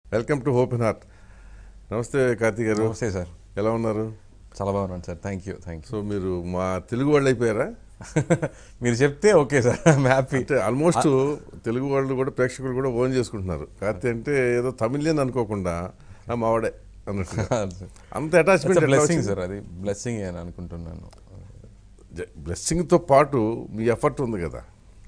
Welcome to hope in heart నమస్తే కార్తీక్ గారు నమస్తే sir ఎలా ఉన్నారు చాలా బాగున్నాను sir thank you thank so మీరు మా తెలుగు వాళ్ళు అయిపోయారా యూ మీరు చెప్తే ఓకే సార్ ఐమ్ హ్యాపీ అంటే ఆల్మోస్ట్ తెలుగు వాళ్ళు కూడా ప్రేక్షకులు కూడా ఓన్ చేసుకుంటున్నారు కార్తీక్ అంటే ఏదో తమిళియన్ అనుకోకుండా "ఆ, మావాడే అన్నట్టు అంత అటాచ్మెంట్ బ్లెస్సింగ్ సార్ అది బ్లెస్సింగ్ అని అనుకుంటున్నాను బ్లెస్సింగ్ తో పాటు మీ ఎఫర్ట్ ఉంది కదా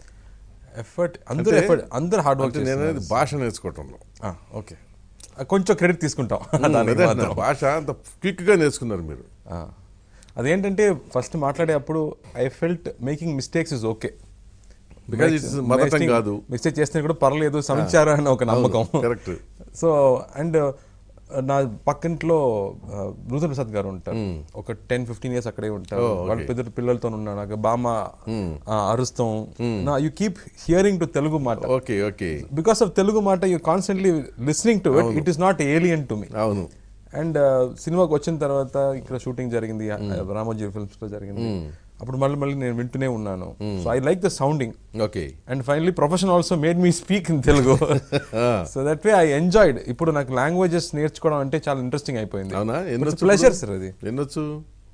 ఎఫర్ట్ అందరు అంటే- ఎఫర్ట్ అందరు హార్డ్ వర్క్ అంటే నేను అనేది భాష నేర్చుకోవటంలో ఓకే కొంచెం క్రెడిట్ తీసుకుంటాం దానికి అదే మాత్రం. భాష అంత క్విక్ గా నేర్చుకున్నారు మీరు ఆ. అదేంటంటే ఫస్ట్ మాట్లాడేటప్పుడు I felt making mistakes is okay because it's mother tongue కాదు మిస్టేక్ చేస్తే కూడా పర్లేదు సంచారం అని ఒక నమ్మకం కరెక్ట్ సో అండ్ నా పక్కింట్లో ఆ, నూతన్ ప్రసాద్ గారు ఉంటారు ఒక టెన్ ఫిఫ్టీన్ ఇయర్స్ అక్కడే ఉంటారు Oh, okay. వాళ్ళ పెద్ద పిల్లలతో ఉన్నా నాకు బామ్మ ఆ, అరుస్తాం నా you keep hearing to Telugu మాట okay okay because of Telugu మాట you constantly listening to it it is not alien to me అవును అండ్ సినిమాకి వచ్చిన తర్వాత ఇక్కడ షూటింగ్ జరిగింది రామోజీ ఫిల్మ్స్ లో జరిగింది అప్పుడు మళ్ళీ మళ్ళీ నేను వింటూనే ఉన్నాను so I like the sounding okay and finally profession also made me speak in Telugu so that way I enjoyed ఇప్పుడు నాకు లాంగ్వేజెస్ నేర్చుకోవడం అంటే చాలా ఇంట్రెస్టింగ్ అయిపోయింది అవునా ఎన్నొచ్చు ప్లెజర్ సార్ అది ఎన్నొచ్చు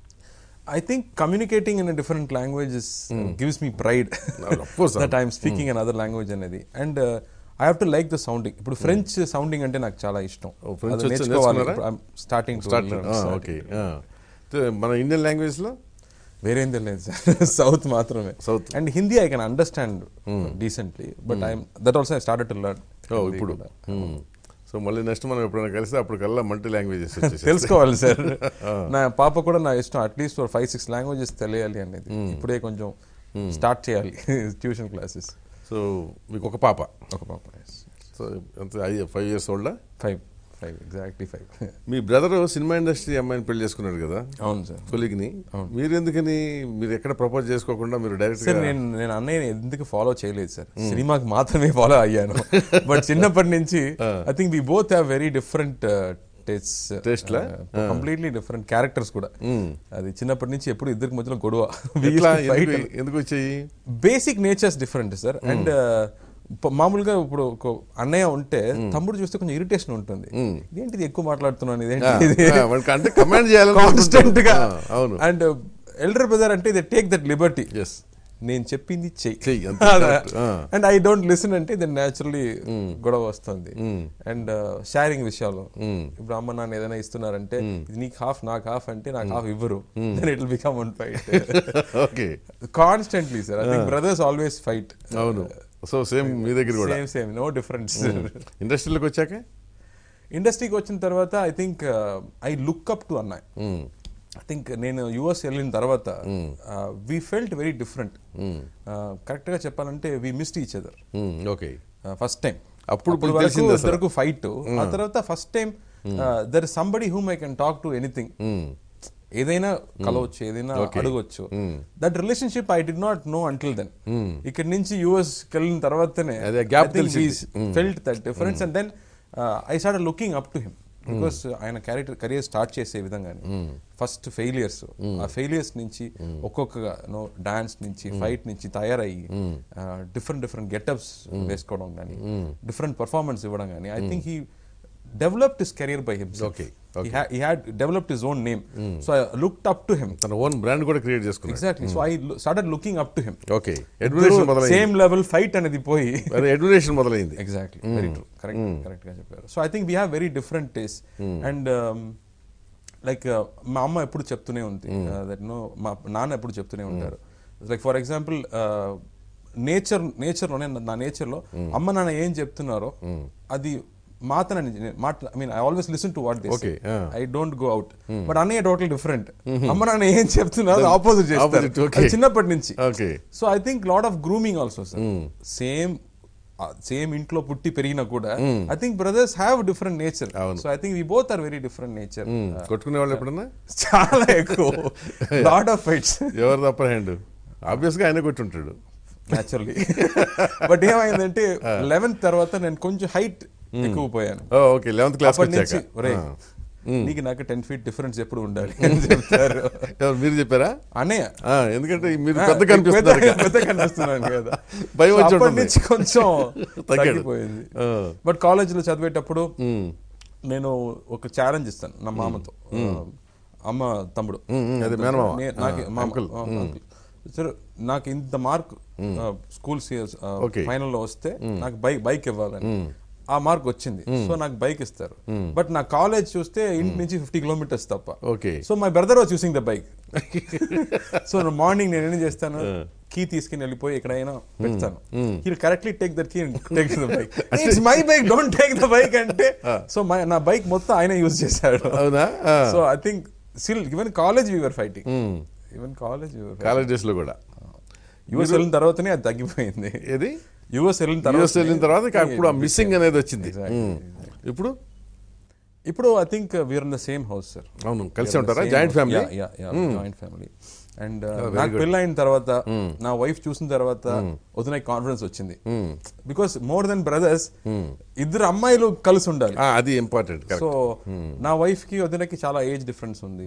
I think communicating in different languages gives me pride of course, that I'm speaking on other language అనేది and I have to like the sounding ఇప్పుడు ఫ్రెంచ్ సౌండింగ్ అంటే నాకు చాలా ఇష్టం Oh, French అది వచ్చి నేర్చుకోవాలి నేర్చుకున్నారా? స్టార్టింగ్ స్టార్టింగ్ ఓకే మన ఇండియన్ లాంగ్వేజ్ లో వేరే ఏం తెలియదు సార్ సౌత్ మాత్రమే South. And Hindi I can understand decently but I'm that also I started to learn ఓ ఇప్పుడు సో మళ్ళీ నెక్స్ట్ మనం ఎప్పుడైనా కలిస్తే అప్పుడు కల్లా మల్టీ లాంగ్వేజెస్ తెలుసుకోవాలి సార్ నా పాప కూడా నా ఇష్టం at least for five six languages తెలియాలి అనేది ఇప్పుడే కొంచెం స్టార్ట్ చేయాలి ట్యూషన్ క్లాసెస్ సో మీకు ఒక పాప ఒక పాప సో ఎంత ఫైవ్ ఇయర్స్ ఓల్డా ఫైవ్ ఫైవ్ ఎగ్జాక్ట్లీ ఫైవ్ మీ బ్రదర్ సినిమా ఇండస్ట్రీ అమ్మాయిని పెళ్లి చేసుకున్నాడు కదా అవును సార్ కొలిగ్ని మీరు ఎందుకని మీరు ఎక్కడ ప్రపోజ్ చేసుకోకుండా మీరు డైరెక్ట్ సార్ నేను నేను అన్నయ్య ఎందుకు ఫాలో చేయలేదు సార్ సినిమాకి మాత్రమే ఫాలో అయ్యాను బట్ చిన్నప్పటి నుంచి I think we both have very different taste Taste లా? కంప్లీట్లీ డిఫరెంట్ క్యారెక్టర్స్ కూడా అది చిన్నప్పటి నుంచి ఎప్పుడు ఇద్దరికి మధ్యలో గొడవ ఎట్లా ఎందుకు ఎందుకు వచ్చాయి basic natures different sir and మామూలుగా ఇప్పుడు ఒక అన్నయ్య ఉంటే తమ్ముడు చూస్తే కొంచెం ఇరిటేషన్ ఉంటుంది ఇదేంటిది ఎక్కువ మాట్లాడుతున్నాను ఇదేంటి ఆ, వాడికి అంటే కమాండ్ చేయాలని కాన్స్టెంట్ గా ఆ, అవును అండ్ ఎల్డర్ బ్రదర్ అంటే ఇది టేక్ దట్ లిబర్టీ ఎస్ నేను చెప్పింది చెయ్యి చెయ్యి, అంతే, correct. ఆ. అండ్ ఐ డోంట్ లిసన్ అంటే దెన్ న్యాచురలీ గొడవ వస్తుంది అండ్ షేరింగ్ విషయాలు ఇప్పుడు అమ్మ నాన్న ఏదైనా ఇస్తున్నారంటే ఇది నీకు హాఫ్ నాకు హాఫ్ అంటే నాకు హాఫ్ ఇవ్వరు then it become one fight okay constantly sir I think brothers always fight అవును సో సేమ్ మీ దగ్గర కూడా సేమ్ సేమ్ నో డిఫరెన్స్ ఇండస్ట్రీలోకి వచ్చాక ఇండస్ట్రీకి వచ్చిన తర్వాత I think I look up to అన్నాయ్ ఐ థింక్ నేను యుఎస్ వెళ్ళిన తర్వాత we felt very different correct గా చెప్పాలంటే we missed each other okay first time అప్పుడు అప్పుడు మీకు తెలిసింది అసలు. వరకు ఫైట్ ఆ తర్వాత first time there somebody whom I can talk to anything ఏదైనా కలవచ్చు ఏదైనా అడగవచ్చు that relationship I did not know until then ఇక్కడ నుంచి యుఎస్ వెళ్ళిన తర్వాతనే అదే gap తెలిసింది. Felt that difference and then I start looking up to him because ఆయన క్యారెక్టర్ కెరియర్ స్టార్ట్ చేసే విధంగానే ఫస్ట్ ఫెయిలియర్స్ ఆ ఫెయిలియర్స్ నుంచి ఒక్కొక్క నో డాన్స్ నుంచి ఫైట్ నుంచి తయారయ్యి డిఫరెంట్ డిఫరెంట్ గెటప్స్ వేసుకోవడం కానీ డిఫరెంట్ పర్ఫార్మెన్స్ ఇవ్వడం కానీ I think he developed his career by him Okay, he had developed his own name so I looked up to him తన ఓన్ బ్రాండ్ కూడా create చేసుకున్నాడు exactly so I started looking up to him okay admiration మొదలైంది same level fight అనేది పోయి అది admiration మొదలైంది exactly very true correct correct గా చెప్పారు so I think we have very different taste and like మా అమ్మ ఎప్పుడు చెప్తూనే ఉంది దట్ నో మా నాన్న ఎప్పుడు చెప్తూనే ఉంటారు లైక్ ఫర్ ఎగ్జాంపుల్ నేచర్ నేచర్లోనే నా నేచర్లో అమ్మ నాన్న ఏం చెప్తున్నారో అది మాతనని మాట I mean I always listen to what this Okay, ah. I don't go out but అన్నయ్య టోటల్ డిఫరెంట్ అమ్మ నాన్న ఏం చెప్తున్నారో ఆపోజిట్ Opposite, చేస్తారు okay. అది చిన్నప్పటి నుంచి okay so I think lot of grooming also sir same same ఇంట్లో పుట్టి పెరిగినా కూడా I think brothers have different nature అవును. So I think we both are very different nature కొట్టుకునే వాళ్ళు ఎప్పుడన్నా చాలా ఎక్కువ లాట్ ఆఫ్ ఫైట్స్ ఎవరు అప్పర్ హ్యాండ్ ఆబ్వియస్ గా ఆయన కొట్టుంటాడు న్యాచురల్లీ బట్ ఏమైందంటే లెవెన్త్ తర్వాత నేను కొంచెం హైట్ ఎక్కువ పోయాను ఓకే లెవెన్త్ క్లాస్ అప్పటి నుంచి వచ్చాక ఒరేయ్, ఆ. నీకు నాకు టెన్ ఫీట్ డిఫరెన్స్ ఎప్పుడు ఉండాలి అని చెప్తారు ఎవరు మీరు చెప్పారా అన్నయ్య ఆ, ఎందుకంటే మీరు పెద్ద కనిపిస్తున్నారు పెద్ద- పెద్ద కనిపిస్తున్నాను కదా భయం So వచ్చి అప్పటి ఉంటుంది. నుంచి కొంచెం తగ్గాడు. తగ్గిపోయింది ఆ. బట్ కాలేజీలో చదివేటప్పుడు ఉమ్. నేను ఒక ఛాలెంజ్ ఇస్తాను నా మామతో అమ్మ తమ్ముడు ఉమ్, ఉమ్, అదే మేనమామ. నే- నాకు ఆ, మామ, uncle. ఆ, uncle. సరే నాకు ఇంత మార్క్ స్కూల్ Okay. ఫైనల్ లో వస్తే నాకు బైక్ బైక్ ఇవ్వాలని ఆ మార్క్ వచ్చింది సో నాకు బైక్ ఇస్తారు బట్ నా కాలేజ్ చూస్తే ఇంటి నుంచి ఫిఫ్టీ కిలోమీటర్స్ తప్ప okay so my brother was choosing the bike so morning నేను ఏం చేస్తాను కీ తీసుకుని వెళ్ళిపోయి ఎక్కడైనా పెడతాను he correctly take that key take the bike it's my bike don't take the bike అంటే సో మై నా బైక్ మొత్తం ఆయన యూజ్ చేశాడు అవునా ఆ. So I think still even college we're fighting even college college days లో కూడా US వెళ్ళిన తర్వాతనే అది తగ్గిపోయింది ఏది యుఎస్ వెళ్ళిన యూఎస్ వెళ్ళిన తర్వాత ఇక తర్వాత అప్పుడు ఆ మిస్సింగ్ అనేది వచ్చింది Exactly, ఉమ్. ఇప్పుడు ఇప్పుడు I think we're in the same house sir అవును కలిసి ఉంటారా joint family joint family and నాకు పెళ్ళి అయిన తర్వాత నా వైఫ్ చూసిన తర్వాత వదిన కాన్ఫిడెన్స్ వచ్చింది బికాస్ మోర్ దెన్ బ్రదర్స్ ఇద్దరు అమ్మాయిలు కలిసి ఉండాలి అది ఇంపార్టెంట్ సో నా వైఫ్ కి వదినకి చాలా ఏజ్ డిఫరెన్స్ ఉంది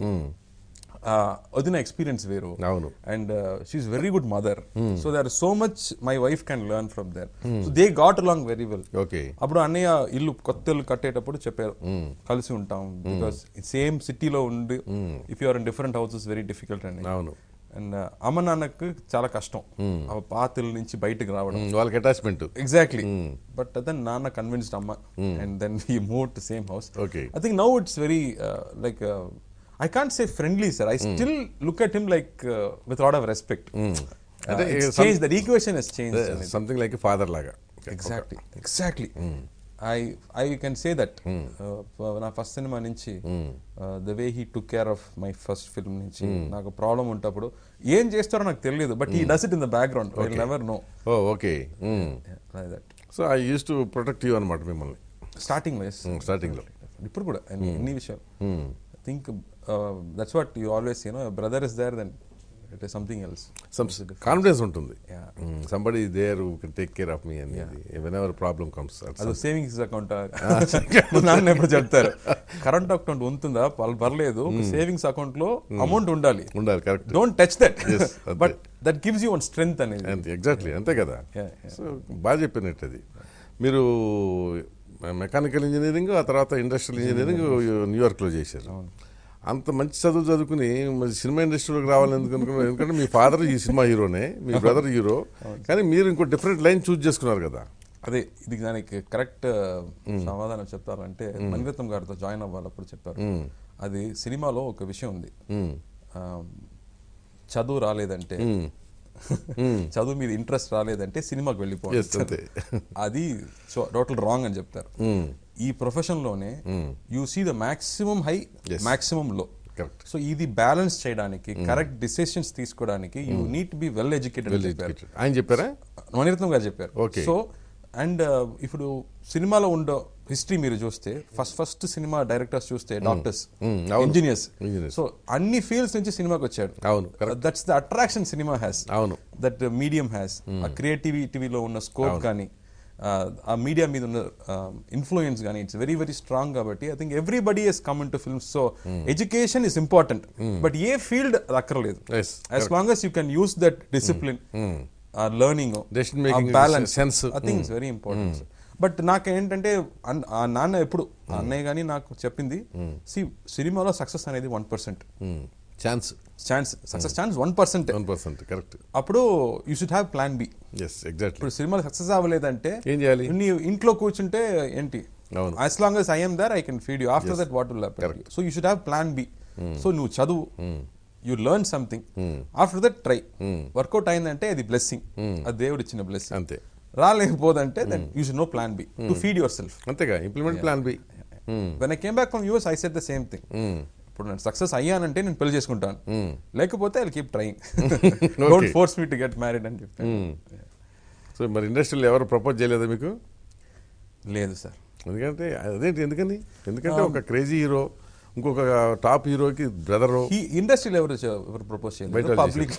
ఆ, వదిన ఎక్స్పీరియన్స్ వేరు అవును. And she's very good mother so there so much my wife can learn from there so they got along very well okay అప్పుడు అన్నయ్య ఇల్లు కొత్త ఇల్లు కట్టేటప్పుడు చెప్పారు కలిసి ఉంటాం బికాస్ సేమ్ సిటీలో ఉండి if you're in different houses very difficult అండి అవును అండ్ అమ్మ నాన్నకు చాలా కష్టం ఆ పాత ఇల్లు నుంచి బయటకు రావడం ఉమ్, వాళ్ళకి అటాచ్మెంట్ ఎగ్జాక్ట్లీ బట్ దెన్ నాన్న కన్విన్స్డ్ అమ్మ and then he move to same house Okay. I think now it's very like I can't say friendly sir I still look at him like with lot of respect అంటే change that equation is change something like father లాగా exactly exactly I I can say that నా first cinema నుంచి the way he took care of my first film నుంచి నాకు problem ఉంటప్పుడు ఏం చేస్తారో నాకు తెలియదు but he does it in the background I never know oh okay like that so I use to protect you అనమాట మిమ్మల్ని స్టార్టింగ్ వైస్ starting లో. ఇప్పుడు కూడా అన్ని అన్ని విషయాలు I think that's what you always you know brother is there then it is something else confidence ఉంటుంది Yeah. Somebody there can take care of me అనేది వెన్ ఎవర్ ప్రాబ్లం కమ్స్ అది savings account నాన్న ఎప్పుడు చెప్తారు కరెంట్ అకౌంట్ ఉంటుందా పర్- పర్లేదు savings account లో అమౌంట్ ఉండాలి ఉండాలి correct don't touch that Yes, అంతే. But that gives you one strength అనేది అంతే ఎగ్జాక్ట్లీ అంతే కదా Yeah, yeah. సో బాగా చెప్పినట్టు అది మీరు మెకానికల్ ఇంజనీరింగ్ ఆ తర్వాత ఇండస్ట్రియల్ ఇంజనీరింగ్ న్యూయార్క్లో చేశారు అంత మంచి చదువు చదువుకుని మరి సినిమా ఇండస్ట్రీలోకి రావాలని ఎందుకు అనుకున్నారు ఎందుకంటే మీ ఫాదర్ ఈ సినిమా హీరోనే మీ బ్రదర్ హీరో కానీ మీరు ఇంకో డిఫరెంట్ లైన్ చూస్ చేసుకున్నారు కదా అదే ఇది దానికి కరెక్ట్ సమాధానం చెప్పాలంటే మణిరత్నం గారితో జాయిన్ అవ్వాలప్పుడు చెప్పారు అది సినిమాలో ఒక విషయం ఉంది ఆ, చదువు రాలేదంటే చదువు మీద ఇంట్రెస్ట్ రాలేదంటే సినిమాకి Yes, వెళ్ళిపోవాలి అంతే. అది టోటల్ రాంగ్ అని చెప్తారు ఈ ప్రొఫెషన్ లోనే you see the maximum high Yes. Maximum లో కరెక్ట్ సో ఇది బ్యాలెన్స్ చేయడానికి కరెక్ట్ డిసిషన్స్ తీసుకోవడానికి you need B well educated well చెప్పారు ఎడ్యుకేటెడ్ ఆయన చెప్పారా మణిరత్నం గారు చెప్పారు Okay. సో అండ్ ఇప్పుడు సినిమాలో ఉండే హిస్టరీ మీరు చూస్తే ఫస్ట్ ఫస్ట్ సినిమా డైరెక్టర్స్ చూస్తే డాక్టర్స్ Mm, అవును. Engineers Engineers. సో అన్ని ఫీల్డ్స్ నుంచి సినిమాకి వచ్చాడు అవును, correct. That's the attraction cinema has అవును. దట్ మీడియం హ్యాస్ ఆ క్రియేటివిటీలో ఉన్న స్కోప్ కానీ ఆ మీడియా మీద ఉన్న ఇన్ఫ్లుయెన్స్ కానీ ఇట్స్ వెరీ వెరీ స్ట్రాంగ్ కాబట్టి I think everybody he's come to films so education is important but ఏ ఫీల్డ్ అది అక్కర్లేదు Yes, as long as you can use that discipline learning Decision making balance sense. I think it's very important but నాకు ఏంటంటే అన్- ఆ నాన్న ఎప్పుడు ఆ అన్నయ్య కానీ నాకు చెప్పింది సి సినిమాలో సక్సెస్ అనేది one percent chance chance success chance one percent one percent correct అప్పుడు you should have plan B yes exactly ఇప్పుడు సినిమాలో సక్సెస్ అవ్వలేదంటే ఏం చేయాలి? నీ ఇంట్లో కూర్చుంటే ఏంటి అవును. As long as I'm there I can feed you after that what will happen so you should have plan B so నువ్వు చదువు you learn something after that try work out అయిందంటే అది బ్లెస్సింగ్ అది దేవుడు ఇచ్చిన బ్లెస్సింగ్ అంతే రాలేకపోదంటే then you should know plan B to feed yourself అంతేగా implement plan B when I came back from US I set the same thing ఇప్పుడు నేను సక్సెస్ అయ్యానంటే నేను పెళ్లి చేసుకుంటాను లేకపోతే I keep trying don't force me to get married అని చెప్పాను సో మరి ఇండస్ట్రీలో ఎవరు ప్రపోజ్ చేయలేదా మీకు లేదు సార్ ఎందుకంటే అదేంటి ఎందుకని ఎందుకంటే ఒక క్రేజీ హీరో ఇంకొక టాప్ హీరోకి బ్రదరు ఈ ఇండస్ట్రీలో ఎవరు చ- ఎవరు ప్రపోజ్ చేయలేదు బయట పబ్లిక్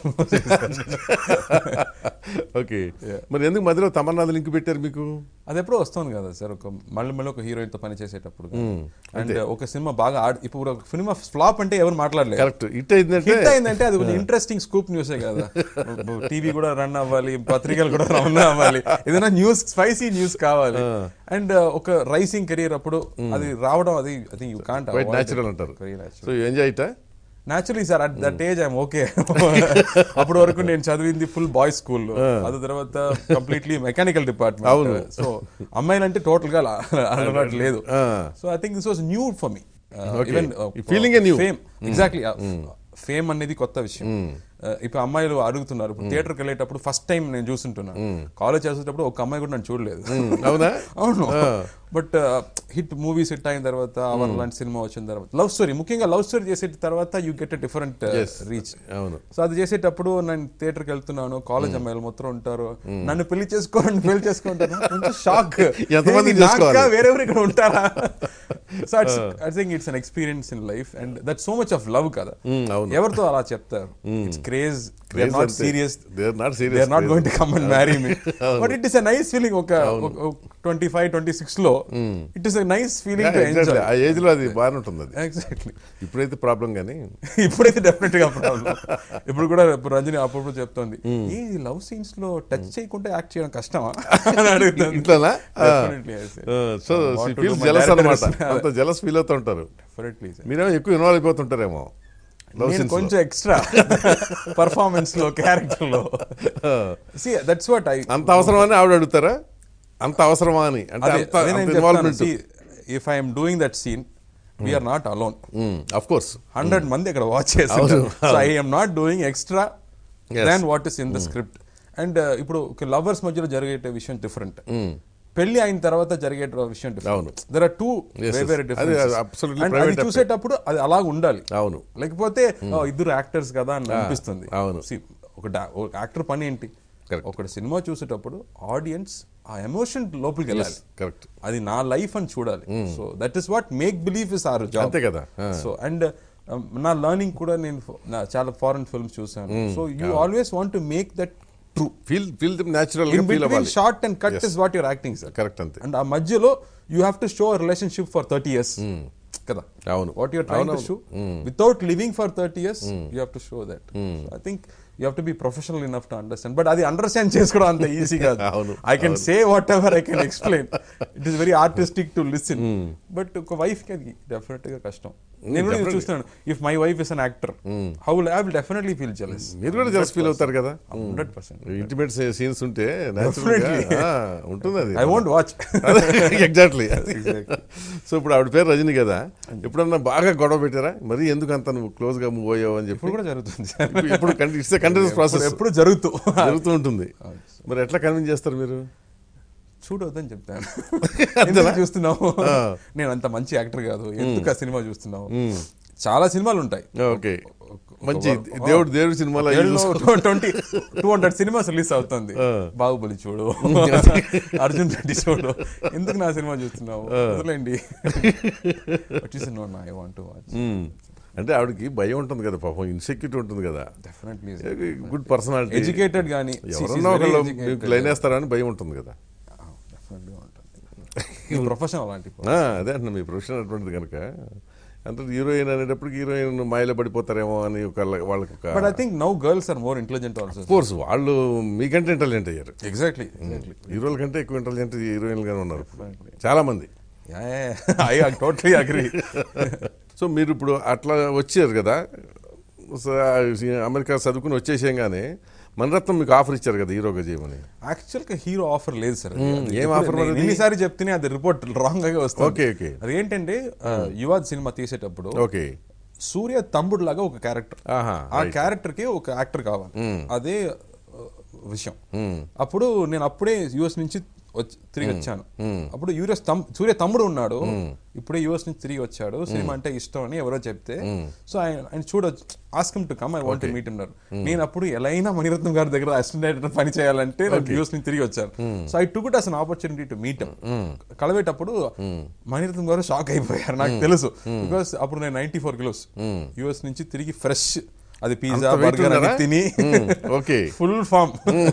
ఓకే మరి ఎందుకు మధ్యలో తమన్నాది లింక్ పెట్టారు మీకు అది ఎప్పుడో వస్తుంది కదా సార్ ఒక మళ్ళీ మళ్ళీ ఒక హీరోయిన్ తో పని చేసేటప్పుడు అండ్ ఒక సినిమా బాగా ఆడ్ ఇప్పుడు ఒక సినిమా ఫ్లాప్ అంటే ఎవరు మాట్లాడలేదు కరెక్ట్ హిట్ అయిందంటే హిట్ అయిందంటే అది కొంచెం ఇంట్రెస్టింగ్ స్కూప్ న్యూసే కదా టీవీ కూడా రన్ అవ్వాలి పత్రికలు కూడా రన్ అవ్వాలి ఏదైనా న్యూస్ స్పైసీ న్యూస్ కావాలి అండ్ ఒక రైసింగ్ కెరీర్ అప్పుడు అది రావడం అది I think you can't quite natural అంటారు so enjoy it naturally sir at that age I'm okay అప్పటి వరకు నేను చదివింది ఫుల్ బాయ్స్ స్కూల్ అది తర్వాత కంప్లీట్లీ మెకానికల్ డిపార్ట్మెంట్ అవును. సో అమ్మాయిలంటే టోటల్ గా అలవాటు లేదు Ah. So I think this was new for me Okay. ఈ feeling ఏ new. ఫేమ్ ఎగ్జాక్ట్లీ ఫేమ్ అనేది కొత్త విషయం Uh, ఇప్పుడు అమ్మాయిలు అడుగుతున్నారు ఇప్పుడు థియేటర్కి వెళ్ళేటప్పుడు ఫస్ట్ టైం నేను చూస్తుంటున్నాను కాలేజ్ చేసేటప్పుడు ఒక అమ్మాయి కూడా నన్ను చూడలేదు అవునా అవును బట్ హిట్ మూవీస్ హిట్ అయిన తర్వాత అవర్ లాంటి సినిమా వచ్చిన తర్వాత లవ్ స్టోరీ ముఖ్యంగా లవ్ స్టోరీ చేసే తర్వాత you get different Yes. Reach అవును సో అది చేసేటప్పుడు నేను థియేటర్కి వెళ్తున్నాను కాలేజ్ అమ్మాయిలు మొత్తం ఉంటారు నన్ను పెళ్లి చేసుకోండి పెళ్లి చేసుకుంటాను కొంచెం షాక్ ఎంతమందిని చేసుకోవాలి? వేరెవరు ఇక్కడ ఉంటారా so I think it's an experience in life and that so much of love కదా Mm, అవును ఎవరితో అలా చెప్తారు it's craze they Craze not అంతే. Serious They are not they serious. Are not going to come and marry me but it is a nice feeling ఒక twenty five twenty six లో it is a nice Yeah, feeling to exactly. Enjoy ఆ age లో అది బాగానే ఉంటుంది అది exactly ఇప్పుడైతే problem కానీ ఇప్పుడైతే డెఫినెట్ గా ప్రాబ్లం ఇప్పుడు కూడా ఇప్పుడు రంజని అప్పుడప్పుడు చెప్తోంది ఈ లవ్ సీన్స్ లో టచ్ చేయకుండా యాక్ట్ చేయడం కష్టమా అని అడుగుతుంది ఇంట్లోనా Definitely, I say. So I want to feel do my jealous directors. అనమాట అంత జలస్ ఫీల్ అవుతూ ఉంటారు Definitely, sir. మీరేమో ఎక్కువ ఇన్వాల్వ్ అయిపోతుంటారేమో లవ్ నేను సీన్స్ కొంచెం ఎక్స్ట్రా పర్ఫార్మెన్స్ లో క్యారెక్టర్ లో సి దట్స్ వాట్ ఐ అంత అవసరమా అని ఆవిడ అడుగుతారా అంత అవసరమా అని అంటే అంత involvement if I'm doing that scene we're not alone of course hundred మంది ఇక్కడ వాచ్ చేస్తారు so I am not doing extra Yes. Than what is in the script and ఇప్పుడు లవర్స్ మధ్యలో జరిగే విషయం డిఫరెంట్ పెళ్లి అయిన తర్వాత జరిగే విషయం అవును. Different there are two Yes, yes. వేరే అది absolutely అది private చూసేటప్పుడు అది అలాగ ఉండాలి అవును లేకపోతే "ఓ, ఇద్దరు యాక్టర్స్ కదా అని అనిపిస్తుంది అవును. See, ఒక da- ఒక యాక్టర్ పని ఏంటి Correct. ఒక సినిమా చూసేటప్పుడు ఆడియన్స్ ఆ ఎమోషన్ లోపలికి వెళ్ళాలి కరెక్ట్ అది నా లైఫ్ అని చూడాలి so that is what make believe is our job అంతే కదా ఆ. సో అండ్ నా లర్నింగ్ కూడా నేను ఫ- నా చాలా ఫారెన్ ఫిల్మ్స్ చూసాను so you always want to make that true feel feel natural గా ఇన్ ఫీల్ బిట్వీన్ అవ్వాలి short and cut is what your acting sir correct అంతే అండ్ ఆ మధ్యలో you have to show relationship for thirty years కదా అవును what you're trying to show without living for thirty years you have to show that I think you have to be professional enough to understand but అది understand చేసుకోవడం అంత easy కాదు అవును, I can say whatever I can explain it is very artistic to listen but ఒక wife కి అది definite గా కష్టం నేను కూడా ఇది definitely. చూస్తున్నాను if my wife is an actor how I will definitely feel jealous మీరు కూడా జస్ట్ ఫీల్ అవుతారు కదా హండ్రెడ్ పర్సెంట్ ఇంటిమేట్ సీన్స్ ఉంటే న్యాచురల్ గా ఆ, ఉంటుంది అది I want watch exactly so ఇప్పుడు ఆవిడ పేరు రజని కదా ఎప్పుడన్నా బాగా గొడవ పెట్టారా మరి ఎందుకు అంత నువ్వు క్లోజ్ గా మూవ్ అయ్యావు అని చెప్పి ఇప్పుడు కూడా జరుగుతుంది సార్ ఇప్పుడు- ఇప్పుడు ఇట్స్ కంటిన్యూస్ ప్రాసెస్ ఎప్పుడు జరుగుతూ జరుగుతూ ఉంటుంది మరి ఎట్లా కన్విన్స్ చేస్తారు మీరు చూడొద్దని చెప్తాను ఎందుకు చూస్తున్నావు నేను అంత మంచి యాక్టర్ కాదు ఎందుకు ఆ సినిమా చూస్తున్నావు చాలా సినిమాలు ఉంటాయి ఓకే మంచి దేవుడు దేవుడి సినిమాలో అయ్యి చూసుకో- twenty two hundred cinemas release అవుతుంది బాహుబలి చూడు అర్జున్ రెడ్డి చూడు ఎందుకు నా సినిమా చూస్తున్నావు వదిలేండి ఐ వాంట్ వాచ్ మ్మ్. అంటే ఆవిడకి భయం ఉంటుంది కదా పాపం ఇన్సెక్యూరిటీ ఉంటుంది కదా డెఫినెట్లీ గుడ్ పర్సనాలిటీ ఎడ్యుకేటెడ్ కానీ ఎవరన్నా ఒకళ్ళు మీకు లైన్ వేస్తారని భయం ఉంటుంది కదా డెఫినెట్గా ఉంటుంది ప్రొఫెషన్ అలాంటి ఆ, అదే అంటున్నా మీ ప్రొఫెషన్ అటువంటిది కనుక అంటే హీరోయిన్ అనేటప్పటికి హీరోయిన్ మాయలో పడిపోతారేమో అని ఒక వాళ్ళకి ఒక but I think now girls are more intelligent also course వాళ్ళు మీకంటే ఇంటెలిజెంట్ అయ్యారు ఎగ్జాక్ట్లీ ఎగ్జాక్ట్లీ హీరోల కంటే ఎక్కువ ఇంటెలిజెంట్ హీరోయిన్లు గానే ఉన్నారు చాలా మంది ఐ టోటలీ అగ్రీ సో మీరు ఇప్పుడు అట్లా వచ్చారు కదా సో, అమెరికా చదువుకుని వచ్చేసేయంగానే మణరత్నం మీకు ఆఫర్ ఇచ్చారు కదా హీరోగా చేయమని యాక్చువల్ గా హీరో ఆఫర్ లేదు సార్ ఏం offer మరి అది? ఎన్నిసారి చెప్తేనే అది రిపోర్ట్ రాంగ్ గా వస్తుంది ఓకే ఓకే అది ఏంటంటే యువాద్ సినిమా తీసేటప్పుడు ఓకే సూర్య తమ్ముడు లాగా ఒక క్యారెక్టర్ ఆహా ఆ క్యారెక్టర్ కి ఒక యాక్టర్ కావాలి అదే ఆ, విషయం అప్పుడు నేను అప్పుడే యుఎస్ నుంచి వచ్చి తిరిగి వచ్చాను అప్పుడు యూఎస్ తమ్ సూర్య తమ్ముడు ఉన్నాడు ఇప్పుడే యూఎస్ నుంచి తిరిగి వచ్చాడు సినిమా అంటే ఇష్టం అని ఎవరో చెప్తే సో ఆయన ఆయన చూడ ask him to come I want meet ఉన్నారు నేను అప్పుడు ఎలా అయినా మణిరత్నం గారి దగ్గర అసిస్టెంట్ డైరెక్టర్ పని చేయాలంటే నాకు యూఎస్ నుంచి తిరిగి వచ్చాను so I took it as an opportunity to meet కలవేటప్పుడు మణిరత్నం గారు షాక్ అయిపోయారు నాకు తెలుసు బికాస్ అప్పుడు నేను నైన్టీ ఫోర్ కిలోస్ యూఎస్ నుంచి తిరిగి ఫ్రెష్ అది పిజ్జా అంత weight బర్గర్ అని ఉన్నారా? తిని మ్మ్. ఓకే ఫుల్ ఫామ్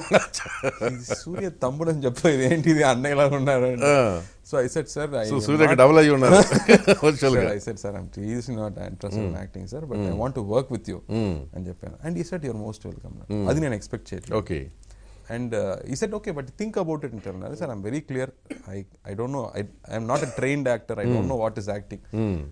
సూర్య తమ్ముడు అని చెప్పలేదు ఏంటిది అన్నయ్య ఇలా ఉన్నారు so I said sir so సూర్యకి డబుల్ అయ్యి ఉన్నారు Virtual గా. I said sir I'm is not interest in acting sir but I want to work with you అని చెప్పాను and he set your most welcome అది నేను ఎక్స్పెక్ట్ చేయలేదు okay and he said okay but think about it అంటున్నారు sir I'm very clear I I don't know I I'm not a trained actor I don't know what is acting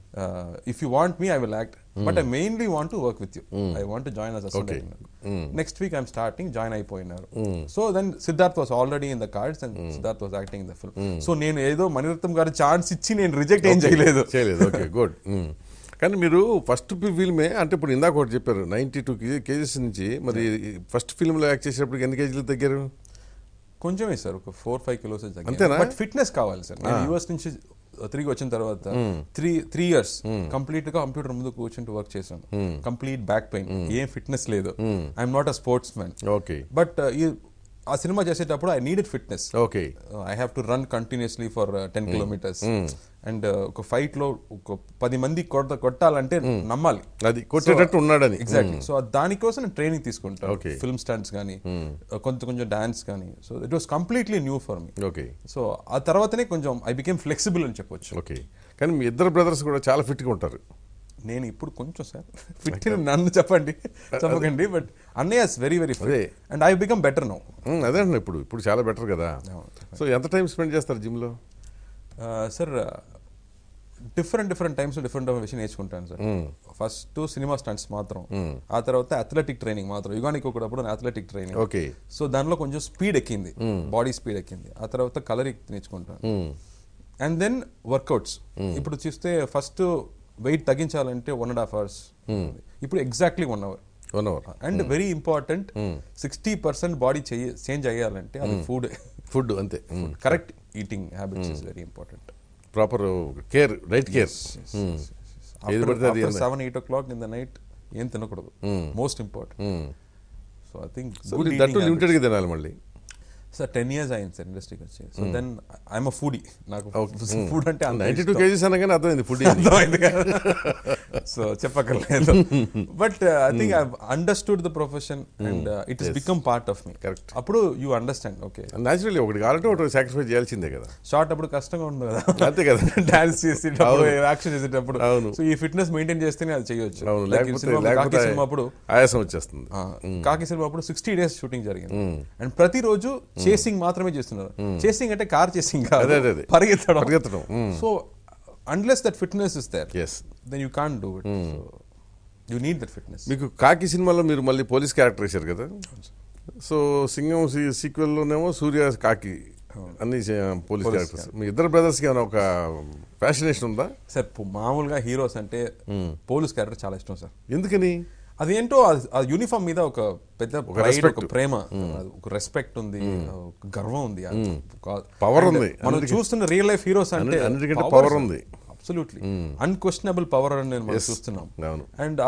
if you want me I will act but I mainly want to work with you I want to join us next week I'm starting join అయిపోయినారు so then Siddharth was already in the cards and Siddharth was acting in the film so నేను ఏదో మణిరత్నం గారి chance ఇచ్చి నేను reject ఏం చేయలేదు చేయలేదు okay good కానీ మీరు ఫస్ట్ ఫిల్మే అంటే ఇప్పుడు ఇందాక ఒకటి చెప్పారు నైన్టీ టూ కేజీస్ నుంచి మరి ఫస్ట్ ఫిల్మ్లో యాక్ట్ చేసేటప్పుడు ఎన్ని కేజీలు తగ్గారు కొంచెమే సార్ ఒక ఫోర్ ఫైవ్ కిలోస్ అంతేనా? బట్ ఫిట్నెస్ కావాలి సార్ నేను యూఎస్ నుంచి తిరిగి వచ్చిన తర్వాత త్రీ త్రీ ఇయర్స్ కంప్లీట్ గా కంప్యూటర్ ముందు కూర్చుంటూ వర్క్ చేశాను కంప్లీట్ బ్యాక్ పెయిన్ ఏం ఫిట్నెస్ లేదు I'm not a sportsman okay but ఆ సినిమా చేసేటప్పుడు I needed fitness okay I have to run continuously for ten kilometres and ఒక fight లో ఒక పది మంది కొట్ట కొట్టాలంటే నమ్మాలి అది కొట్టేటట్టు ఉన్నాడని ఎగ్జాక్ట్లీ సో దానికోసం నేను ట్రైనింగ్ తీసుకుంటాను Okay. ఫిల్మ్ స్టాండ్స్ కానీ కొంచెం కొంచెం డాన్స్ కానీ so it was completely new for me okay so ఆ తర్వాతనే కొంచెం ఐ బికేమ్ ఫ్లెక్సిబుల్ అని చెప్పొచ్చు ఓకే కానీ మీ ఇద్దరు బ్రదర్స్ కూడా చాలా ఫిట్గా ఉంటారు నేను ఇప్పుడు కొంచెం సార్ ఫిట్ నన్ను చెప్పండి చెప్పకండి బట్ అన్నయ్య వెరీ వెరీ అదే. Fit and I become better no మ్మ్, అదే అండి ఇప్పుడు ఇప్పుడు చాలా బెటర్ కదా సో ఎంత టైం స్పెండ్ చేస్తారు జిమ్లో sir different different times different విషయం నేర్చుకుంటాను సార్ ఫస్ట్ సినిమా స్టంట్స్ మాత్రం ఆ తర్వాత అథ్లెటిక్ ట్రైనింగ్ మాత్రం యుగానికి ఒకటప్పుడు అథ్లెటిక్ ట్రైనింగ్ ఓకే సో దానిలో కొంచెం స్పీడ్ ఎక్కింది బాడీ స్పీడ్ ఎక్కింది ఆ తర్వాత కలర్ నేర్చుకుంటాను అండ్ దెన్ వర్కౌట్స్ ఇప్పుడు చూస్తే ఫస్ట్ వెయిట్ తగ్గించాలంటే వన్ అండ్ హాఫ్ అవర్స్ ఇప్పుడు exactly one hour one hour and very important sixty percent body change అయ్యాలంటే అది ఫుడ్ ఫుడ్ అంతే correct eating habits is very important proper care right care ఏది పడితే అది ఏంది? Seven eight o'clock in the night ఏం తినకూడదు most important so I think that లిమిటెడ్గా తినాలి మళ్ళీ సార్ టెన్ ఇయర్స్ అయింది సార్ ఇండస్ట్రీకి వచ్చి so then I'm a foodie నాకు ఫుడ్ అంటే అంత నైన్టీ టూ ఇష్టం. కేజీస్ అనగానే అర్థమైంది ఫుడ్ అర్థమైంది కదా సో చెప్పక్కర్లేదు but I think I understood the profession and it is become part of me Correct. అప్పుడు యూ అండర్స్టాండ్ ఓకే న్యాచురల్లీ ఒకటి కావాలంటే ఒకటి సాక్రిఫైస్ చేయాల్సిందే కదా షార్ట్ అప్పుడు కష్టంగా ఉంది కదా అంతే కదా డాన్స్ చేసేటప్పుడు యాక్షన్ చేసేటప్పుడు అవును. సో ఈ ఫిట్నెస్ మెయింటైన్ చేస్తేనే అది చేయొచ్చు అవును Like ఈ లేకపోతే సినిమా కాకి లేకపోతే సినిమా అప్పుడు ఆయాసం వచ్చేస్తుంది ఆ, కాకి సినిమా అప్పుడు సిక్స్టీ డేస్ షూటింగ్ జరిగింది అండ్ ప్రతిరోజు చేసింగ్ మాత్రమే చేస్తున్నారు చేసింగ్ అంటే కార్ చేసింగ్ కాదు అదే, అదే, అదే. పరిగెత్తడం పరిగెత్తడం. Mm. So unless that fitness is there yes then you can do it so you need that fitness మీకు కాకి సినిమాలో మీరు మళ్ళీ పోలీస్ క్యారెక్టర్ వేశారు కదా సో సింగం సీక్వెల్లోనేమో సూర్య కాకి అన్ని చే- పోలీస్ క్యారెక్టర్స్ మీ ఇద్దరు బ్రదర్స్కి ఏమైనా ఒక ఫ్యాషనేషన్ ఉందా సార్ మామూలుగా హీరోస్ అంటే పోలీస్ క్యారెక్టర్ చాలా ఇష్టం సార్ ఎందుకని అదేంటో ఆ- ఆ యూనిఫామ్ మీద ఒక పెద్ద pride, respect. ఒక ప్రేమ అది ఒక రెస్పెక్ట్ ఉంది ఒక గర్వం ఉంది Power And ఉంది. మనం చూస్తున్న రియల్ లైఫ్ హీరోస్ అంటే అన్ని- అన్నిటికంటే power ఉంది. అబ్సల్యూట్లీ అన్క్వశ్చనబుల్ పవర్ అని నేను మనం Yes. చూస్తున్నాం అవును. అండ్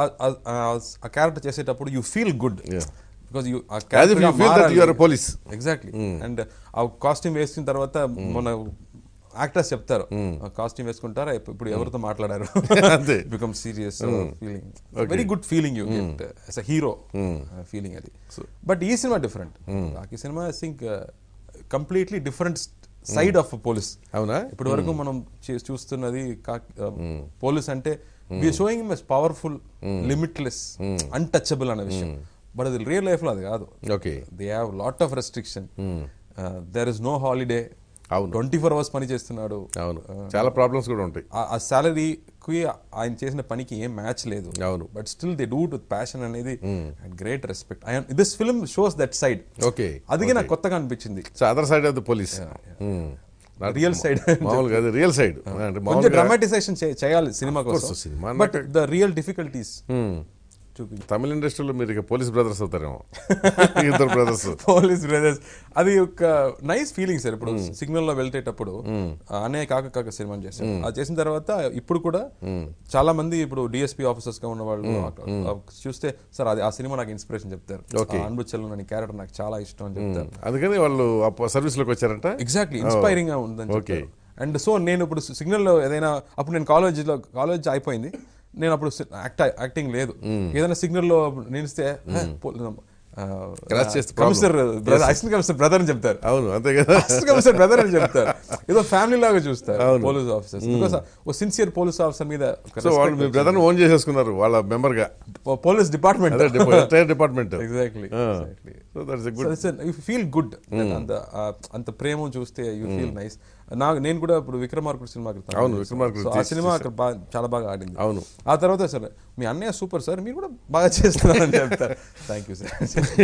ఆ క్యారెక్టర్ చేసేటప్పుడు you feel good Yeah. Because you As if you feel that you are a police. Exactly and ఆ కాస్ట్యూమ్ వేసిన తర్వాత మన యాక్టర్స్ చెప్తారు కాస్ట్యూమ్ వేసుకుంటారా ఇప్పు- ఇప్పుడు ఎవరితో మాట్లాడారు అంతే. Become serious feeling very good feeling you get as a hero feeling అది బట్ ఈ సినిమా డిఫరెంట్ ఈ cinema I think completely different side of police అవునా ఇప్పటి వరకు మనం చే- చూస్తున్నది పోలీస్ అంటే showing as powerful limitless untouchable అనే విషయం బట్ అది రియల్ లైఫ్ లో అది కాదు okay they have lot of restriction there is no holiday అవును. ట్వంటీ ఫోర్ అవర్స్ పని చేస్తున్నాడు అవును చాలా ప్రాబ్లమ్స్ కూడా ఉంటాయి ఆ- ఆ సాలరీకి ఆయన చేసిన పనికి ఏం మ్యాచ్ లేదు అవును. But still they do with passion అనేది great respect this film shows that side okay అది నాకు కొత్తగా అనిపించింది so other side of the police real side మామూలుగా అది రియల్ సైడ్ అంటే కొంచెం మామూలుగా డ్రామాటైజేషన్ చేయాలి సినిమా course, కోసం cinema but the real difficulties చూపించి తమిళ ఇండస్ట్రీలో మీరు ఇక పోలీస్ బ్రదర్స్ అవుతారేమో ఇద్దరు బ్రదర్స్ పోలీస్ బ్రదర్స్ అది ఒక నైస్ ఫీలింగ్ సార్ ఇప్పుడు సిగ్నల్ లో వెళ్తేటప్పుడు అనే కాక కాక సినిమా చేశారు అది చేసిన తర్వాత ఇప్పుడు కూడా చాలా మంది ఇప్పుడు డిఎస్పీ ఆఫీసర్స్ గా ఉన్న వాళ్ళు ఆ- చూస్తే సార్ అది ఆ సినిమా నాకు ఇన్స్పిరేషన్ చెప్తారు అన్బుచ్చల్ అనే క్యారెక్టర్ నాకు చాలా ఇష్టం అని చెప్తారు అందుకని వాళ్ళు సర్వీస్ లోకి వచ్చారంట ఎగ్జాక్ట్లీ ఇన్స్పైరింగ్ గా ఉందని Okay. చెప్పారు అండ్ సో నేను ఇప్పుడు సిగ్నల్ లో ఏదైనా అప్పుడు నేను కాలేజీలో కాలేజ్ అయిపోయింది నేను అప్పుడు యాక్ట్ యాక్టింగ్ లేదు ఏదైనా సిగ్నల్ లో నిలిస్తే Cross చేస్తే problem. Commissioner brother assistant commissioner brother అని చెప్తారు అవును అంతే కదా అసిస్టెంట్ కమిషనర్ బ్రదర్ అని చెప్తారు ఏదో ఫ్యామిలీ లాగా చూస్తారు police officers because of sincere police officer మీద సో వాళ్ళు మీ బ్రదర్ ఓన్ చేసేసుకున్నారు వాళ్ళ మెంబర్ గా పోలీస్ డిపార్ట్మెంట్ అదే entire department exactly so that's a good you feel good అంత ఆ, అంత ప్రేమ చూస్తే యూ ఫీల్ నైస్ నాకు నేను కూడా ఇప్పుడు విక్రమార్కుడు సినిమా అవును, విక్రమార్కుడు ఆ సినిమా అక్కడ బాగా చాలా బాగా ఆడింది అవును. ఆ తర్వాత సార్ మీ అన్నయ్య సూపర్ సార్ మీరు కూడా బాగా చేస్తున్నారని చెప్తారు థ్యాంక్ యూ సార్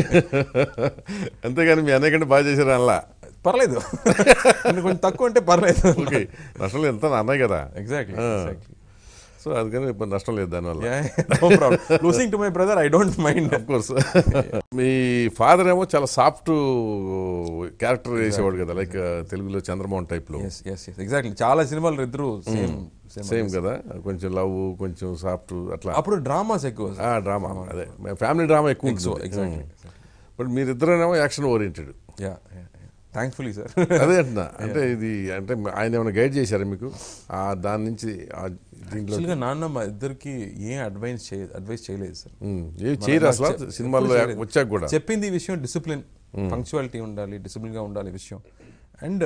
అంతేగాని మీ అన్నయ్య కంటే బాగా చేశారు అలా పర్లేదు కొన్ని కొంచెం తక్కువ అంటే పర్లేదు ఓకే నష్టం లేదు ఎంత అన్నయ్య కదా ఎగ్జాక్ట్లీ సో అందుకని ఇప్పుడు నష్టం లేదు దానివల్ల no problem losing to my brother I don't mind of course మీ ఫాదర్ ఏమో చాలా సాఫ్ట్ క్యారెక్టర్ వేసేవాడు కదా లైక్ తెలుగులో చంద్రమోహన్ టైప్ లో ఎస్ ఎస్ ఎస్ ఎగ్జాక్ట్లీ చాలా సినిమాలు ఇద్దరు సేమ్ సేమ్ సేమ్ కదా కొంచెం లవ్ కొంచెం సాఫ్ట్ అట్లా అప్పుడు డ్రామాస్ ఎక్కువ ఆ డ్రామా అదే ఫ్యామిలీ డ్రామా ఎక్కువ ఉంటుంది ఎగ్జాక్ట్లీ బట్ మీరిద్దరేమో action oriented yeah thankfully sir అదే అంటున్నా అంటే ఇది అంటే ఆయన ఏమైనా గైడ్ చేశారా మీకు ఆ దాని నుంచి ఆ దీంట్లో యాక్చువల్గా నాన్న మా ఇద్దరికి ఏం అడ్వైస్ చేయ అడ్వైస్ చేయలేదు సార్ ఉమ్, ఏవి చేయరు అసలు సినిమాల్లో చేయలేదు. వచ్చాక కూడా చెప్పింది ఈ విషయం డిసిప్లిన్ పంక్చువాలిటీ ఉండాలి డిసిప్లిన్ గా ఉండాలి ఈ విషయం అండ్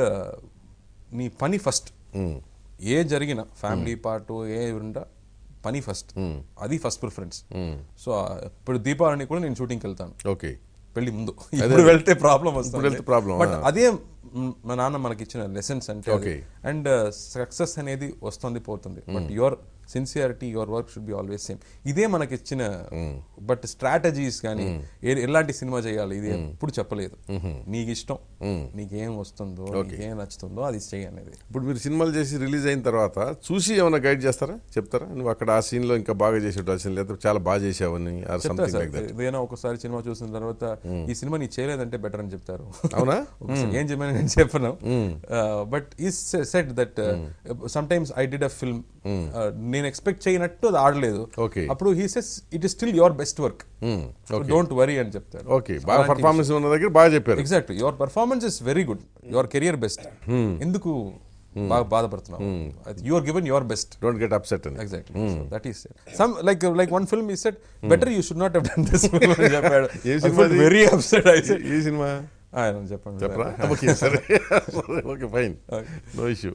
నీ పని ఫస్ట్ ఏ జరిగిన ఫ్యామిలీ పార్ట్ ఏ ఉండా పని ఫస్ట్ అది ఫస్ట్ ప్రిఫరెన్స్ సో ఇప్పుడు దీపావళి కూడా నేను షూటింగ్కి వెళ్తాను ఓకే పెళ్లి ముందు ఇప్పుడు వెళ్తే ప్రాబ్లం వస్తుంది వెళ్తే problem, బట్ అదే మ్, మా నాన్న మనకి ఇచ్చిన లెసన్స్ అంటే Okay. అండ్ సక్సెస్ అనేది వస్తుంది పోతుంది but your sincerity your work should be always same ఇదే మనకి ఇచ్చిన బట్ స్ట్రాటజీస్ కానీ ఏ- ఎలాంటి సినిమా చేయాలి ఇది ఎప్పుడు చెప్పలేదు నీకు ఇష్టం నీకేం వస్తుందో నీకేం నచ్చుతుందో అది చేయి అనేది ఇప్పుడు మీరు సినిమాలు చేసి రిలీజ్ అయిన తర్వాత చూసి ఏమైనా గైడ్ చేస్తారా చెప్తారా నువ్వు అక్కడ ఆ సీన్ లో ఇంకా బాగా చేసి ఉండాల్సింది లేదా చాలా బాగా చేసావని ఆర్ చెప్తారు సంథింగ్ సార్ లైక్ దట్ ఏదైనా ఒకసారి సినిమా చూసిన తర్వాత ఈ సినిమా నీ చేయలేదంటే బెటర్ అని చెప్తారు అవునా ఒకసారి ఏం చెప్పాను నేను చెప్పను but he said that sometimes I did a film నేను ఎక్స్పెక్ట్ చేయనట్టు అది ఆడలేదు Okay. అప్పుడు he says it is still your best work don't worry అని చెప్తారు ఓకే బాగా పర్ఫార్మెన్స్ ఉన్న దగ్గర బాగా చెప్పారు exactly your performance is very good your career best ఎందుకు బాగా బాధపడుతున్నావు you are given your best don't get upset అని exactly that is some like like one film he said better you should not have done this film అని చెప్పాడు ఏ సినిమా అది? Very upset I said ఈ సినిమా ఆయన చెప్పండి చెప్పరా ఓకే సరే okay fine no issue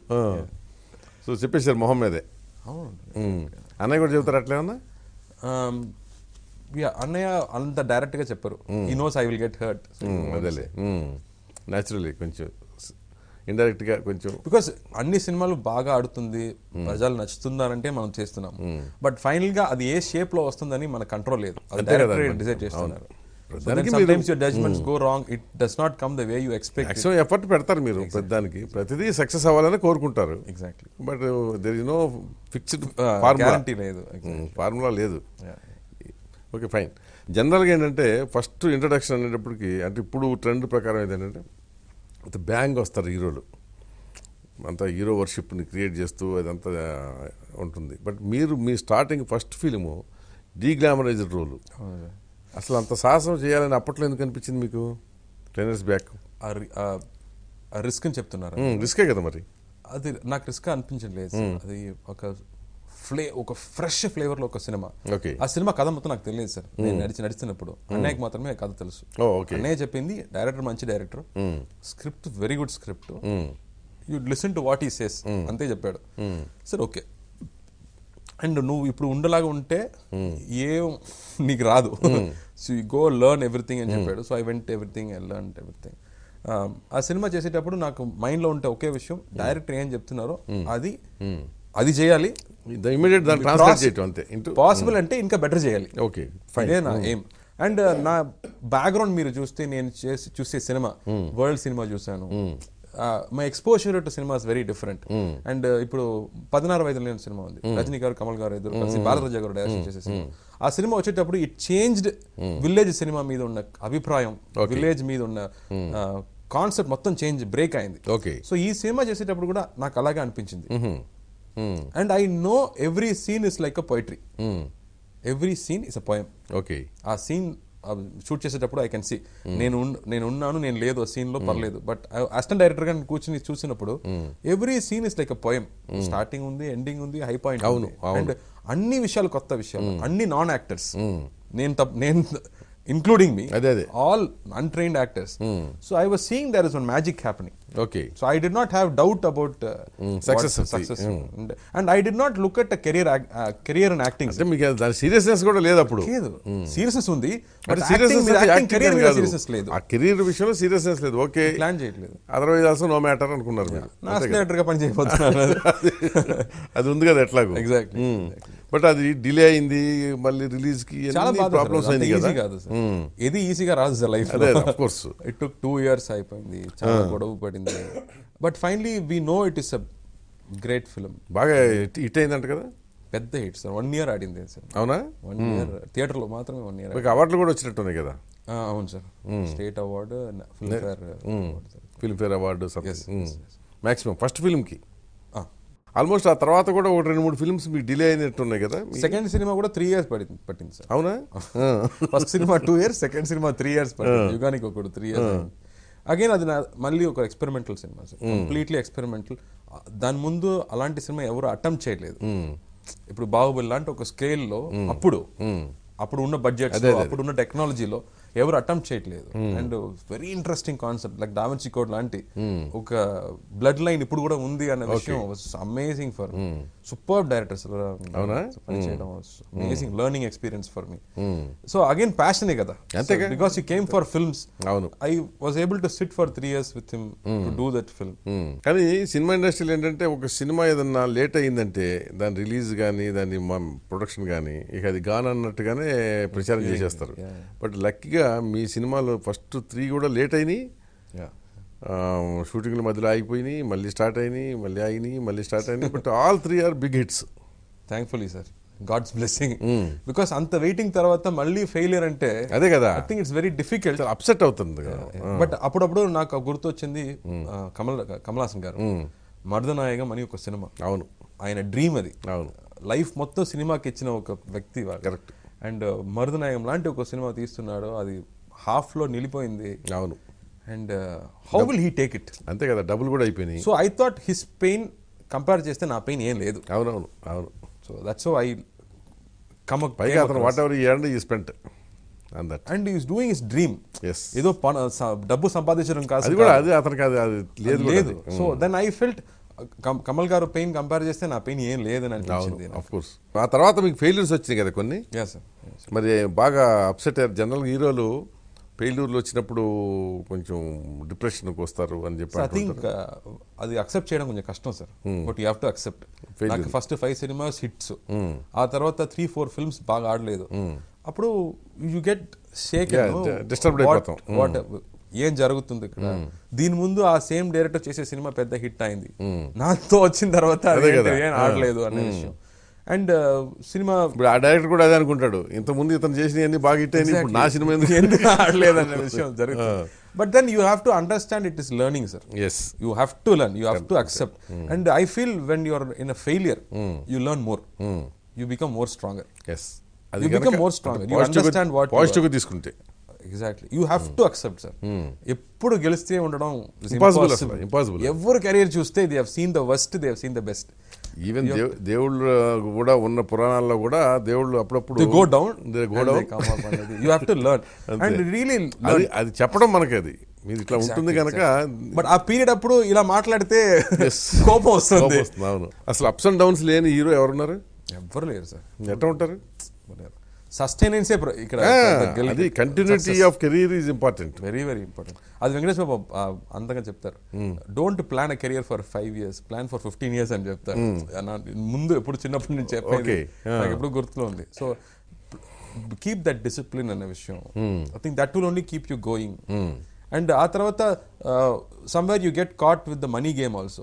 so చెప్పేశారు మొహం మీదే అవును ఉమ్. అన్నయ్య కూడా చెబుతారు అట్లా ఏమన్నా Um, yeah, అన్నయ్య అంత డైరెక్ట్ గా చెప్పరు he knows I will get hurt um, అదేలే న్యాచురలీ కొంచెం ఇండైరెక్ట్ గా కొంచెం బికాస్ అన్ని సినిమాలు బాగా ఆడుతుంది ప్రజలు నచ్చుతుందానంటే మనం చేస్తున్నాం బట్ ఫైనల్ గా అది ఏ షేప్ లో వస్తుందని మన కంట్రోల్ లేదు అది అంతే కదా డైరెక్టర్ మరి. డిసైడ్ చేస్తున్నారు దానికి sometimes your judgements go wrong it does not come the way you expect maximum effort పెడతారు మీరు ప్రతిదానికి ప్రతిదీ సక్సెస్ అవ్వాలని కోరుకుంటారు exactly but there is no fixed formula guarantee లేదు ఫార్ములా లేదు ఓకే ఫైన్ జనరల్గా ఏంటంటే ఫస్ట్ ఇంట్రడక్షన్ అనేటప్పటికి అంటే ఇప్పుడు ట్రెండ్ ప్రకారం ఏంటంటే అంత బ్యాంగ్ వస్తారు హీరోలు అంతా హీరో వర్షిప్ని క్రియేట్ చేస్తూ అదంతా ఉంటుంది బట్ మీరు మీ starting first film deglamourised role అసలు అంత సాహసం చేయాలని అప్పట్లో ఎందుకు అనిపించింది మీకు టెన్ ఇయర్స్ బ్యాక్ రిస్క్ అని చెప్తున్నారు రిస్కే కదా మరి అది నాకు రిస్క్ అనిపించట్లేదు సార్. అది ఒక ఫ్లే ఒక ఫ్రెష్ ఫ్లేవర్ లో ఒక సినిమా ఓకే ఆ సినిమా కథ మొత్తం నాకు తెలియదు సార్ నేను నడిచి నడుస్తున్నప్పుడు అన్నయ్యకి మాత్రమే కథ తెలుసు ఓ ఓకే అన్నయ్య చెప్పింది డైరెక్టర్ మంచి director script very good script you listen to what he says అంతే చెప్పాడు సార్ ఓకే అండ్ నువ్వు ఇప్పుడు ఉండలాగా ఉంటే ఏం నీకు రాదు so you go learn everything అని చెప్పాడు so I went everything I learn everything ఆ సినిమా చేసేటప్పుడు నాకు మైండ్ లో ఉంటే ఒకే విషయం డైరెక్టర్ ఏం చెప్తున్నారో అది అది చేయాలి ఇమీడియట్ దాన్ని ట్రాన్స్లేట్ చేయటం అంతే ఇంటూ పాసిబుల్ అంటే ఇంకా బెటర్ చేయాలి ఓకే ఫైన్ ఇదే నా ఎయిమ్ అండ్ నా బ్యాక్గ్రౌండ్ మీరు చూస్తే నేను చేసి చూసే సినిమా వరల్డ్ సినిమా చూసాను my exposure to cinema very different and ఇప్పుడు పదినారు వైద్యులు లేని సినిమా ఉంది రజనీ గారు కమల్ గారు ఇద్దరు కలిసి బాలరాజా గారు డైరెక్షన్ చేసే సినిమా ఆ సినిమా వచ్చేటప్పుడు ఇట్ చేంజ్డ్ విలేజ్ సినిమా మీద ఉన్న అభిప్రాయం విలేజ్ మీద ఉన్న కాన్సెప్ట్ మొత్తం చేంజ్ బ్రేక్ అయింది ఓకే సో ఈ సినిమా చేసేటప్పుడు కూడా నాకు అలాగే అనిపించింది మ్మ్. మ్మ్. And I know every scene is like a poetry మ్మ్. Every scene is a poem okay ఆ సీన్ షూట్ చేసేటప్పుడు ఐ కెన్ సీ నేను ఉన్- నేను ఉన్నాను నేను లేదు ఆ సీన్ లో పర్లేదు బట్ అసిస్టెంట్ డైరెక్టర్ గా నేను కూర్చుని చూసినప్పుడు every scene is like a poem starting ఉంది ఎండింగ్ ఉంది హై పాయింట్ అవును, అవును. అండ్ అన్ని విషయాలు కొత్త విషయాలు అన్ని నాన్ యాక్టర్స్ నేను తప్ప నేను ఇంక్లూడింగ్ మీ అదే, అదే. All untrained actors so I was seeing there is one magic happening okay so I did not have doubt about success of the- success and I did not look at career career and acting అంటే మీకు దాని seriousness కూడా లేదు అప్పుడు లేదు seriousness ఉంది మరి but seriousness acting career మీద సీరియస్నెస్ లేదు ఆ కెరీర్ విషయంలో సీరియస్నెస్ లేదు ఓకే ప్లాన్ చేయట్లేదు అదర్వైజ్ ఆల్సో నో మ్యాటర్ అనుకున్నారు మీరు నా స్నేహితుడిగా పని చేయబోతున్నాను అది ఉంది కదా ఎట్లాగో ఎగ్జాక్ట్లీ బట్ అది డిలే అయింది మళ్ళీ రిలీజ్ కి చాలా బాధ ప్రాబ్లమ్స్ అయింది కదా ఈజీ కాదు సార్ ఇది ఈజీగా రాదు సార్ లైఫ్ అదే of course it took two years అయిపోయింది చాలా గొడవ పడింది but finally we know it is a great film బాగా హిట్ అయిందంట కదా పెద్ద హిట్ సార్ వన్ ఇయర్ ఆడింది సార్ అవునా వన్ ఇయర్ థియేటర్ లో మాత్రమే వన్ ఇయర్ మీకు అవార్డులు కూడా వచ్చినట్టున్నాయి కదా అవును sir state award film fair Filmfare award maximum first film కి ఆల్మోస్ట్ ఆ తర్వాత కూడా ఒక రెండు మూడు ఫిల్మ్స్ మీకు డిలే అయినట్టున్నాయి కదా మీ- సెకండ్ సినిమా కూడా త్రీ ఇయర్స్ పడింది పట్టింది సార్ అవునా first cinema two years second cinema three years పట్టింది యుగానికి ఒకటి త్రీ ఇయర్స్ అగైన్ అది నా మళ్ళీ ఒక experimental cinema sir completely experimental దాని ముందు అలాంటి సినిమా ఎవరు అటెంప్ట్ చేయలేదు ఇప్పుడు బాహుబలి లాంటి ఒక స్కేల్లో అప్పుడు అప్పుడు ఉన్న బడ్జెట్ అప్పుడు ఉన్న టెక్నాలజీలో ఎవరు అటెంప్ట్ చేయట్లేదు and very interesting concept like Da Vinci code లాంటి ఒక బ్లడ్ లైన్ ఇప్పుడు కూడా ఉంది అనే విషయం అమేజింగ్ ఫర్ సూపర్ డైరెక్టర్స్ అవునా? పనిచేయడం amazing learning experience for me so again ప్యాషనే కదా అంతేగా. Because you came for films అవును I was able to sit for three years with him to do that film మ్మ్. కానీ సినిమా ఇండస్ట్రీలో ఏంటంటే ఒక సినిమా ఏదన్నా లేట్ అయ్యిందంటే దాని రిలీజ్ కానీ దాని ప్రొడక్షన్ కానీ ఇక అది గాన్ అన్నట్టుగానే ప్రచారం చేసేస్తారు బట్ లక్కీగా మీ సినిమాలు ఫస్ట్ త్రీ కూడా లేట్ అయినాయి ఆ, షూటింగ్ల మధ్యలో ఆగిపోయినాయి మళ్ళీ స్టార్ట్ అయినాయి మళ్ళీ ఆగినాయి మళ్ళీ స్టార్ట్ అయినాయి but all three are big hits thankfully sir God's blessing because అంత వెయిటింగ్ తర్వాత మళ్ళీ ఫెయిలియర్ అంటే అదే కదా I think it's very difficult upset అవుతుంది కదా. బట్ అప్పుడప్పుడు నాకు గుర్తొచ్చింది ఆ, కమల్ కమలాసన్ గారు మర్దనాయకం అని ఒక సినిమా అవును ఆయన డ్రీమ్ అది అవును లైఫ్ మొత్తం సినిమాకి ఇచ్చిన ఒక వ్యక్తి Correct. అండ్ మరుదనాయకం లాంటి ఒక సినిమా తీస్తున్నాడు అది హాఫ్ లో నిలిపోయింది అవును and how will he take it అంతే కదా డబ్బులు కూడా అయిపోయినాయి so I thought his pain compare చేస్తే నా పెయిన్ ఏం లేదు అవునవును అవును సో దట్స్ ఐ కమ్ పైగా అతను what whatever he he spent on that and is doing his dream yes ఏదో పన- స- డబ్బు సంపాదించడం కాదు అది కూడా అది అతనికి అది అది లేదు కూడా లేదు so then I felt Kamal garu pain compare చేస్తే నా పెయిన్ ఏం లేదని అనిపించింది ఆఫ్ కోర్స్ ఆ తర్వాత మీకు ఫెయిల్యూర్స్ వచ్చినాయి కదా కొన్ని యా సార్ మరి బాగా అప్సెట్ అయ్యారు జనరల్ హీరోలు ఫెయిల్యూర్లు వచ్చినప్పుడు కొంచెం డిప్రెషన్కి వస్తారు అని చెప్పి ఐ థింక్ అది అక్సెప్ట్ చేయడం కొంచెం కష్టం sir but you have to accept నాకు ఫస్ట్ ఫైవ్ సినిమాస్ హిట్స్ ఆ తర్వాత త్రీ ఫోర్ ఫిల్మ్స్ బాగా ఆడలేదు అప్పుడు you get shake Yeah, di- disturbed అయిపోతాం. వాట్ ఏం జరుగుతుంది ఇక్కడ దీని ముందు ఆ సేమ్ డైరెక్టర్ చేసే సినిమా పెద్ద హిట్ అయింది నాతో వచ్చిన తర్వాత అది అదే కదా. ఏంటి, ఏం ఆడలేదు అనే విషయం అండ్ సినిమా ఇప్పుడు ఆ డైరెక్టర్ కూడా అదే అనుకుంటాడు ఇంత ముందు ఇతను చేసినవన్నీ బాగా హిట్ అయింది ఇప్పుడు నా సినిమా ఎందుకు ఎందుకు ఆడలేదు అనే విషయం జరుగుతుంది but then you have to understand it is learning sir yes you have to learn you have to accept and i feel when you're in a failure you learn more you become more stronger yes You become more stronger. You understand what you పాజిటివ్గా తీసుకుంటే exactly you have to accept sir ఎప్పుడు గెలిస్తే ఉండడం is Impossible impossible. అసలు, impossible. ఎవరు career చూస్తే they have seen the worst they have seen the best even దేవుళ్ళు కూడా ఉన్న పురాణాల్లో కూడా దేవుళ్ళు అప్పుడప్పుడు they go down They go down. You have to learn and really అది అది చెప్పడం మనకి అది మీరు ఇట్లా ఉంటుంది కనుక బట్ ఆ పీరియడ్ అప్పుడు ఇలా మాట్లాడితే కోపం వస్తుంది అవును అసలు అప్స్ అండ్ డౌన్స్ లేని హీరో ఎవరున్నారు ఎవ్వరు లేరు సార్ ఎట్లా ఉంటారు సస్టైనెన్సే ఇక్కడ ఆ, గెలి- అది continuity of career is important very very important అది వెంకటేష్ బాబు ఆ, అందంగా చెప్తారు don't plan a career for five years plan for fifteen years అని చెప్తారు నా- ముందు ఎప్పుడు చిన్నప్పటి నుంచి చెప్పేది Okay. నాకు ఎప్పుడు గుర్తులో ఉంది సో కీప్ దట్ డిసిప్లిన్ అనే విషయం I think that will only keep you going and ఆ తర్వాత somewhere you get caught with the money game also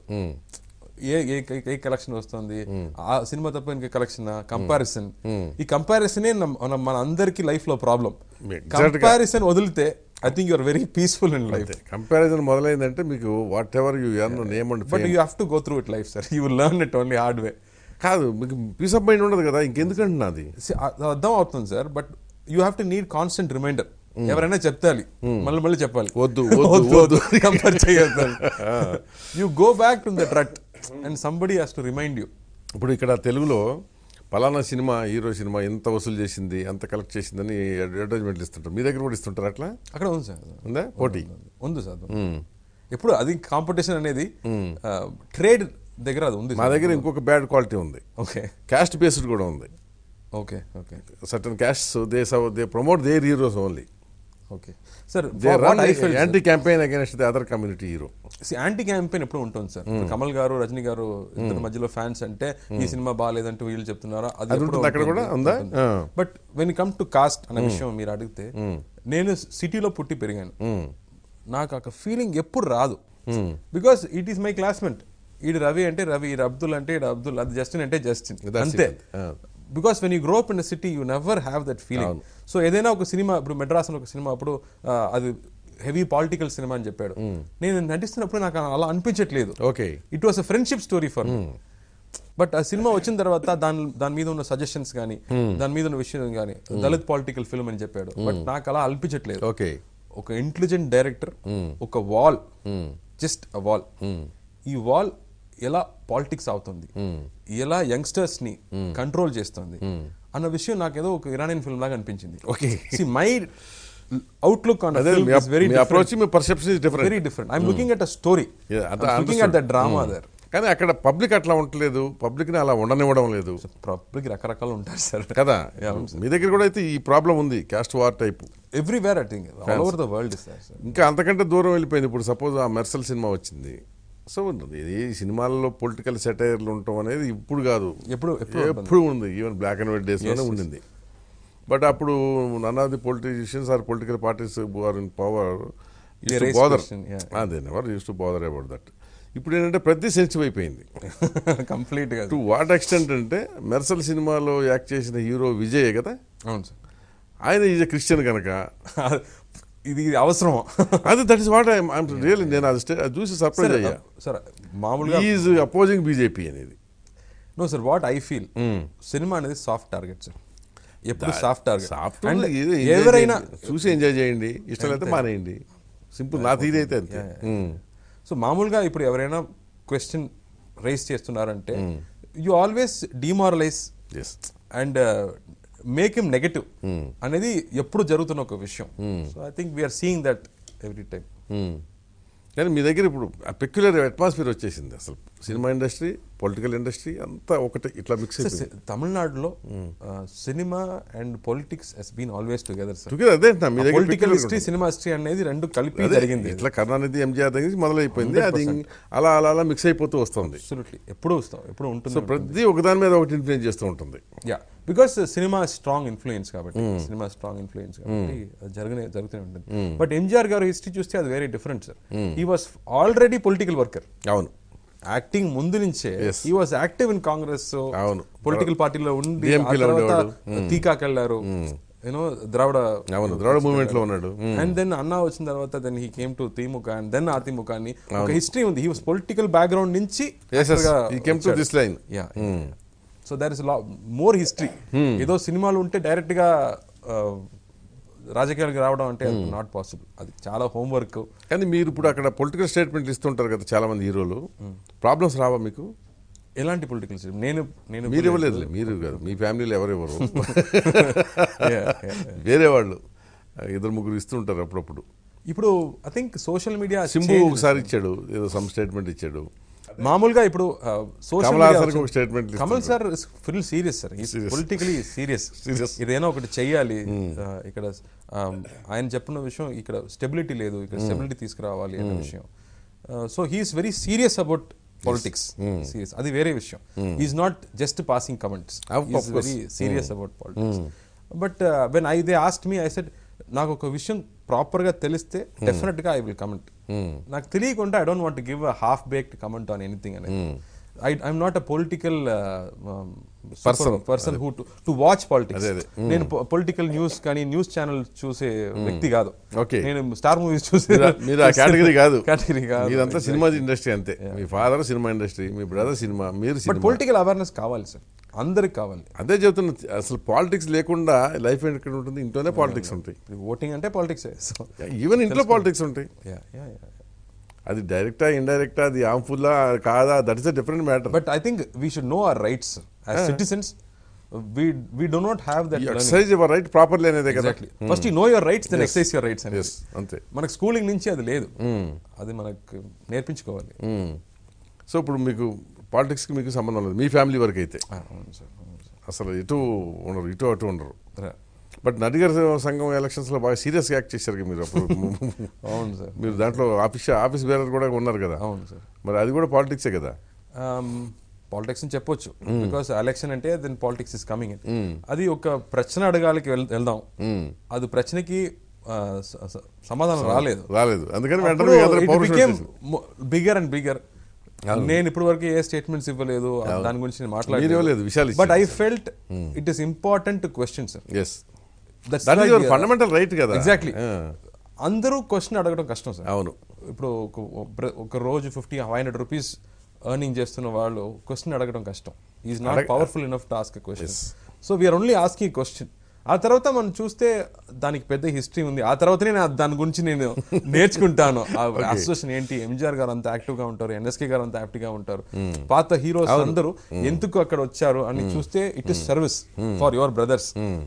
a a a- a collection వస్తుంది ఆ సినిమా తప్ప ఇంకే కలెక్షన్ కంపారిజన్ ఈ కంపారిజనే మన మన అందరికి లైఫ్ లో ప్రాబ్లం Exactly గా. కంపారిజన్ వదిలితే I think you're very peaceful in life comparison మొదలైందంటే మీకు whatever you earn name and but you have to go through it life sir you will learn it only hard way కాదు మీకు piece of mind ఉండదు కదా ఇంకెందుకంటున్నా అది అర్థం అవుతుంది sir but you have to need constant reminder ఎవరైనా చెప్తాలి మళ్ళీ మళ్ళీ చెప్పాలి వద్దు, వద్దు, వద్దు. కంపేర్ చేయొద్దు you go back to the truth and somebody has to remind you ఇప్పుడు ఇక్కడ తెలుగులో పలానా సినిమా హీరో సినిమా ఎంత వసూలు చేసింది ఎంత కలెక్ట్ చేసిందని అడ్వర్టైజ్మెంట్లు ఇస్తుంటారు మీ దగ్గర కూడా ఇస్తుంటారు అట్లా అక్కడ ఉంది సార్ ఉందా పోటీ ఉంది సార్ ఎప్పుడు అది కాంపిటీషన్ అనేది ట్రేడ్ దగ్గర అది ఉంది మా దగ్గర ఇంకొక బ్యాడ్ క్వాలిటీ ఉంది ఓకే క్యాస్ట్ బేస్డ్ కూడా ఉంది okay okay certain caste they they promote their heroes only okay sir they run anti campaign against the other community hero anti campaign ఎప్పుడు ఉంటుంది సార్ ఇప్పుడు కమల్ గారు రజనీ గారు ఇద్దరి మధ్యలో ఫ్యాన్స్ అంటే ఈ సినిమా బాగాలేదంటూ వీళ్ళు చెప్తున్నారా అది అది ఉంటుంది అక్కడ కూడా ఉందా ఆ. But when come to caste అనే విషయం మీరు అడిగితే నేను సిటీలో పుట్టి పెరిగాను నాకు ఒక ఫీలింగ్ ఎప్పుడు రాదు because it is my classmate ఈడు రవి అంటే రవి ఈడు అబ్దుల్ అంటే ఈడు అబ్దుల్ అది జస్టిన్ అంటే జస్టిన్ That's అంతే it. ఆ. Because when you grow up in city you never have that feeling so ఏదైనా ఒక సినిమా ఇప్పుడు మెడ్రాస్ అని ఒక సినిమా అప్పుడు ఆ, అది హెవీ పాలిటికల్ సినిమా అని చెప్పాడు నేను నటిస్తున్నప్పుడు నాకు అలా అనిపించట్లేదు okay it was a friendship story for but ఆ సినిమా వచ్చిన తర్వాత దాని దాని మీద ఉన్న సజెషన్స్ కానీ దాని మీద ఉన్న విషయం కానీ దళిత్ పాలిటికల్ ఫిల్మ్ అని చెప్పాడు బట్ నాకు అలా అనిపించట్లేదు ఓకే ఒక ఇంటెలిజెంట్ డైరెక్టర్ ఒక వాల్ జస్ట్ అ వాల్ ఈ వాల్ ఎలా పాలిటిక్స్ అవుతుంది ఎలా యంగ్స్టర్స్ ని కంట్రోల్ చేస్తుంది అన్న విషయం నాకేదో ఒక ఇరానియన్ ఫిల్మ్ లాగా అనిపించింది Okay. See my outlook on అదే మీ వెరీ మీ అప్రోచ్ మీ perception is different very different I'm looking at a story Yeah, అత- looking at the drama there కానీ అక్కడ పబ్లిక్ అట్లా ఉండలేదు పబ్లిక్ ని అలా ఉండనివ్వడం లేదు పబ్లిక్ రకరకాలు ఉంటారు సార్ కదా మీ దగ్గర కూడా అయితే ఈ ప్రాబ్లం ఉంది caste war type everywhere I think all over the world is sir ఇంకా అంతకంటే దూరం వెళ్ళిపోయింది ఇప్పుడు సపోజ్ ఆ మెర్సల్ సినిమా వచ్చింది సో ఇది సినిమాల్లో పొలిటికల్ సెటైర్లు ఉండటం అనేది ఇప్పుడు కాదు ఎప్పుడు ఎప్పుడు ఎప్పుడు ఉంది even black and white days లోనే ఉండింది బట్ అప్పుడు none of the politicians or political parties are in power They raise bother question, yeah. అదే never use to bother about that ఇప్పుడు ఏంటంటే ప్రతి సెన్సిటివ్ అయిపోయింది కంప్లీట్ గా టు వాట్ ఎక్స్టెంట్ అంటే మెర్సల్ సినిమాలో యాక్ట్ చేసిన హీరో విజయ్ కదా అవును సార్ ఆయన ఈజ్ క్రిస్టియన్ కనుక ఇది ఇది అవసరం అది దట్ ఇస్ వాట్ రియల్ నేను అది స్టే- అది చూసి సర్ప్రైజ్ అయ్యా సార్ మామూలుగా ఈజ్ అపోజింగ్ బీజేపీ అనేది no sir what I feel cinema అనేది సాఫ్ట్ టార్గెట్ సార్ ఎప్పుడు సాఫ్ట్ టార్గెట్ సాఫ్ట్ అండ్ ఏదో enjoy ఎవరైనా చేయండి. చూసి ఎంజాయ్ చేయండి ఇష్టం అయితే మానేయండి సింపుల్ నా తీరి అయితే అంతే ఉమ్. సో మామూలుగా ఇప్పుడు ఎవరైనా క్వశ్చన్ రైస్ చేస్తున్నారంటే you always demoralise Yes. And make him negative అనేది ఎప్పుడు జరుగుతున్న ఒక విషయం so I think we're seeing that every time um. కానీ మీ దగ్గర ఇప్పుడు పెక్యులర్ అట్మాస్ఫియర్ వచ్చేసింది అసలు సినిమా ఇండస్ట్రీ పొలిటికల్ ఇండస్ట్రీ అంతా ఒకటి ఇట్లా మిక్స్ అయిపోయింది తమిళనాడులో cinema and politics has been always together sir Together అదే అంటున్నా, మీ దగ్గర political peculiar history cinema history అనేది రెండు కలిపి అదే, జరిగింది ఇట్లా కరుణానిధి ఎంజిఆర్ దగ్గర నుంచి మొదలైపోయింది అది అలా అలా అలా మిక్స్ అయిపోతూ వస్తుంది అబ్సల్యూట్లీ ఎప్పుడు వస్తాం ఎప్పుడు ఉంటుంది సో ప్రతి ఒకదాని మీద ఒకటి ఇన్ఫ్లుయెన్స్ చేస్తూ ఉంటుంది yeah because cinema strong influence కాబట్టి సినిమా స్ట్రాంగ్ ఇన్ఫ్లుయెన్స్ కాబట్టి అది జరగనే జరుగుతూనే ఉంటుంది బట్ ఎంజిఆర్ గారు హిస్టరీ చూస్తే అది very different sir he was already political worker అవును యాక్టింగ్ ముందు నుంచే Yes. ఈ వాస్ యాక్టివ్ ఇన్ కాంగ్రెస్ అవును. పొలిటికల్ పార్టీలో ఉండి DMK ఆ లో తర్వాత ఉండేవాడు. తీకాకి వెళ్ళారు యూనో ద్రావిడ అవును ద్రవిడ మూవ్మెంట్ లో ఉన్నాడు ఉమ్. అండ్ దెన్ అన్న వచ్చిన తర్వాత then he came to Thimuka and then Athimuka అని ఒక హిస్టరీ ఉంది హీ వాస్ పొలిటికల్ బ్యాక్గ్రౌండ్ నుంచి Yes, yes. He came to this line. Yeah so there is లా మోర్ హిస్టరీ ఏదో సినిమాలు ఉంటే డైరెక్ట్ గా ఆ, రాజకీయాలకు రావడం అంటే నాట్ పాసిబుల్ అది చాలా హోంవర్క్ కానీ మీరు ఇప్పుడు అక్కడ పొలిటికల్ స్టేట్మెంట్లు ఇస్తుంటారు కదా చాలా మంది హీరోలు ప్రాబ్లమ్స్ రావా మీకు ఎలాంటి పొలిటికల్ నేను నేను మీరు ఇవ్వలేదు మీరు కాదు మీ ఫ్యామిలీలో ఎవరెవరు Yeah, yeah, వేరే వాళ్ళు ఇద్దరు ముగ్గురు ఇస్తుంటారు అప్పుడప్పుడు ఇప్పుడు I think social media Simbu ఒకసారి ఇచ్చాడు ఏదో సమ్ స్టేట్మెంట్ ఇచ్చాడు మామూలుగా ఇప్పుడు సోషల్ కమల్ హాసన్కి ఒక statement Kamal sir full serious sir politically serious Serious. ఇదేనా ఒకటి చెయ్యాలి ఆ, ఇక్కడ ఆ, ఆయన చెప్పిన విషయం ఇక్కడ స్టెబిలిటీ లేదు ఇక్కడ స్టెబిలిటీ తీసుకురావాలి అనే విషయం so he's very serious about politics serious అది వేరే విషయం is not just passing comments Of- of course. Very serious about politics but when I they asked me I said నాకు ఒక విషయం ప్రాపర్ గా తెలిస్తే డెఫినెట్ గా ఐ విల్ కమెంట్ నాకు తెలియకుండా I don't want give a half baked comment on anything అనేది I I'm not a political person person who to watch politics నేను పొలిటికల్ న్యూస్ కానీ న్యూస్ ఛానల్ చూసే వ్యక్తి కాదు Okay. నేను స్టార్ మూవీస్ చూసే మీరు- మీరు ఆ కేటగిరీ కాదు కేటగిరీ కాదు మీరంతా సినిమా ఇండస్ట్రీ అంతే మీ ఫాదర్ సినిమా ఇండస్ట్రీ మీ బ్రదర్ సినిమా మీరు బట్ సినిమా పొలిటికల్ అవేర్నెస్ కావాలి సార్ అందరికి కావాలి అదే చెబుతున్నా అసలు పాలిటిక్స్ లేకుండా లైఫ్ ఎక్కడ ఉంటుంది ఇంట్లోనే పాలిటిక్స్ ఉంటాయి ఓటింగ్ అంటే పాలిటిక్స్ సో ఈవెన్ ఇంట్లో పాలిటిక్స్ ఉంటాయి యా యా యా అది డైరెక్టా ఇండైరెక్టా అది హార్మ్ఫుల్లా కాదా that is a different matter but I think we should know our rights as citizens we we do not have that exercise your right properly అనేదే కదా exactly first you know your rights then excise your rights అనేది yes అంతే మనకు schooling నుంచి అది లేదు అది మనకు నేర్పించుకోవాలి సో ఇప్పుడు మీకు పాలిటిక్స్కి మీకు సంబంధం లేదు మీ ఫ్యామిలీ వరకు అయితే ఆ, అవును సార్ అవును సార్ అసలు ఇటు ఉండరు ఇటు అటు ఉండరు రా- బట్ నడిగర్ సంఘం ఎలక్షన్స్లో బాగా సీరియస్గా యాక్ట్ చేశారు కదా మీరు అప్పుడు అవును సార్ మీరు దాంట్లో ఆఫీస్ ఆఫీస్ బేరర్ కూడా ఉన్నారు కదా అవును సార్ మరి అది కూడా పాలిటిక్సే కదా పాలిటిక్స్ అని చెప్పొచ్చు బికాస్ ఎలక్షన్ అంటే దెన్ పాలిటిక్స్ ఇస్ కమింగ్ అది ఒక ప్రశ్న అడగాలికి వెళ్- వెళ్దాం అది ప్రశ్నకి ఆ, స- స- సమాధానం రాలేదు రాలేదు అందుకని వెంటనే మీ అందరూ పౌరుషం వచ్చేసింది. బిగ్గర్ అండ్ బిగ్గర్ నేను ఇప్పటి వరకు ఏ స్టేట్మెంట్స్ ఇవ్వలేదు దాని గురించి నేను మీరు ఇవ్వలేదు, విషయాలు but I felt it is important question sir yes that is your fundamental right కదా ఎగ్జాక్ట్లీ ఆ, అందరూ క్వశ్చన్ అడగడం కష్టం సార్ అవును ఇప్పుడు ఒక- ఒక- ఒక రోజు fifty five hundred rupees earning చేస్తున్న వాళ్ళు క్వశ్చన్ అడగడం కష్టం is not powerful enough to ask question so we're only asking question ఆ తర్వాత మనం చూస్తే దానికి పెద్ద హిస్టరీ ఉంది ఆ తర్వాతనే నా- దాని గురించి నేను నేర్చుకుంటాను ఆ అసోసియేషన్ ఏంటి ఎంజిఆర్ గారు అంత యాక్టివ్ గా ఉంటారు ఎన్ఎస్కే గారు అంత యాక్టివ్ గా ఉంటారు పాత హీరోస్ అందరూ ఎందుకు అక్కడ వచ్చారు అని చూస్తే it is service for your brothers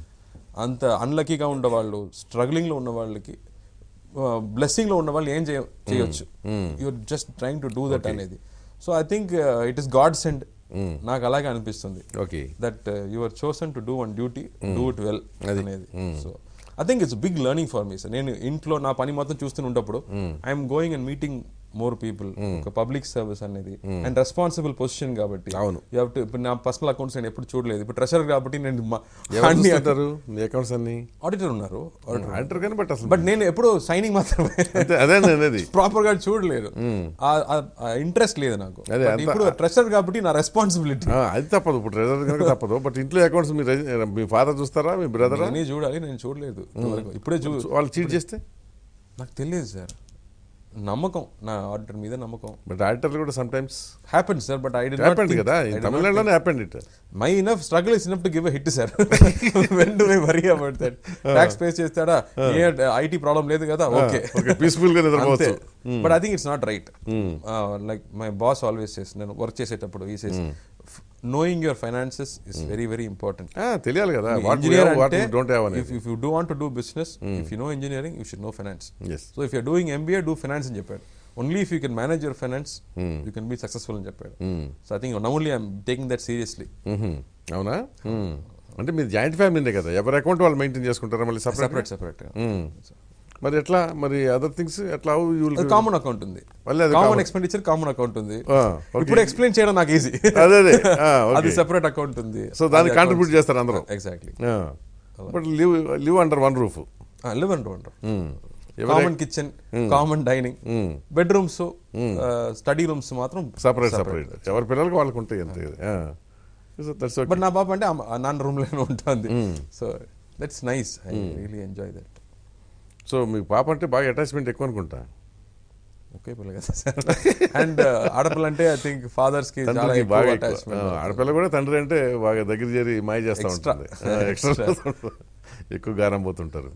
అంత అన్లకీగా ఉన్న వాళ్ళు స్ట్రగ్లింగ్ లో ఉన్న వాళ్ళకి బ్లెస్సింగ్ లో ఉన్న వాళ్ళు ఏం చేయ చేయొచ్చు you're just trying to do that అనేది so I think it is godsend నాకు అలాగే అనిపిస్తుంది okay that you are chosen to do one duty do it well అనేది so I think it's big learning for me sir నేను ఇంట్లో నా పని మొత్తం చూస్తున్నప్పుడు I'm going and meeting more people ఒక పబ్లిక్ సర్వీస్ అనేది అండ్ రెస్పాన్సిబుల్ పొజిషన్ కాబట్టి అవును. You have to- ఇప్పుడు నా పర్సనల్ అకౌంట్స్ నేను ఎప్పుడు చూడలేదు ఇప్పుడు ట్రెషర్ కాబట్టి నేను ఎవరు చూస్తుంటారు మీ అకౌంట్స్ అన్ని ఆడిటర్ ఉన్నారు అంటారు కానీ బట్ అసలు బట్ నేను ఎప్పుడు సైనింగ్ మాత్రమే అంతే అదే నేను అనేది ప్రాపర్ గా చూడలేదు ఇంట్రెస్ట్ లేదు నాకు అదే, But అంత- ఇప్పుడు ట్రెషర్ కాబట్టి నా రెస్పాన్సిబిలిటీ ఆ, అది తప్పదు ఇప్పుడు ట్రెజర్ కనుక తప్పదు బట్ ఇంట్లో అకౌంట్స్ మీ రెజి- మీ ఫాదర్ చూస్తారా మీ బ్రదరా నేనే చూడాలి నేను చూడలేదు ఇంతవరకు. ఇప్పుడే చూ వాళ్ళు చీట్ చేస్తే నాకు తెలియదు సార్ నమ్మకం నా ఆర్డర్ మీద నమ్మకం బట్ ఆడిటర్లు కూడా sometimes happen sir but I the happened కదా ఈ తమిళనాడులోనే happened it my enough struggle is enough to give hit sir when do may worry about that tax pay చేస్తాడా ఏ ఐటీ ప్రాబ్లం లేదు కదా ఓకే ఓకే పీస్ఫుల్ గా నిద్రపోవచ్చు but I think it's not right like my boss always చేసి నేను work చేసేటప్పుడు he says knowing your finances is very very important ఆ, తెలియాలి కదా వాట్ ఇంజనీర్ వాట్ అంటే don't have if if you do want to do business if you know engineering you should know finance yes so if you're doing MBA do finance అని చెప్పాడు only if you can manage your finance you can be successful అని చెప్పాడు so I think only I'm taking that seriously అవునా మ్మ్. అంటే మీరు joint ఫ్యామిలీనే కదా ఎవరి అకౌంట్ వాళ్ళు మెయింటైన్ చేసుకుంటారా మళ్ళీ సపరేట్ సెపరేట్ సెపరేట్ మరి ఎట్లా మరి అదర్ థింగ్స్ ఎట్లా కామన్ అకౌంట్ ఉంది మళ్ళీ అది కామన్ ఎక్స్పెండిచర్ కామన్ అకౌంట్ ఉంది ఆ, okay. ఇప్పుడు ఎక్స్ప్లెయిన్ చేయడం నాకు ఈజీ అదే అదే ఆ, అది okay. సెపరేట్ అకౌంట్ ఉంది సో దాన్ని కాంట్రిబ్యూట్ చేస్తారు అందరూ exactly but live live under one roof live and wonder common kitchen common dining bedrooms study rooms మాత్రం సపరేట్ సపరేట్ ఎవరి పిల్లలకి వాళ్ళకి ఉంటాయి అంతే దట్స్ బట్ నా పాప అంటే ఆ- ఆ నాన్న రూమ్ లోనే ఉంటుంది so that's nice I really enjoy that so మీ పాప అంటే బాగా అటాచ్మెంట్ ఎక్కువ అనుకుంటా ఓకే పిల్ల కదా సార్ అండ్ ఆడపిల్ల అంటే ఐ థింక్ ఫాదర్స్ కి చాలా తండ్రికి ఎక్కువ బాగా ఎక్కువ. అటాచ్మెంట్ ఆ, ఆడపిల్ల కూడా తండ్రి అంటే బాగా దగ్గర చేరి మాయ చేస్తూ Extra. ఉంటుంది ఎక్స్ట్రా ఎక్కువ గారం పోతుంటారు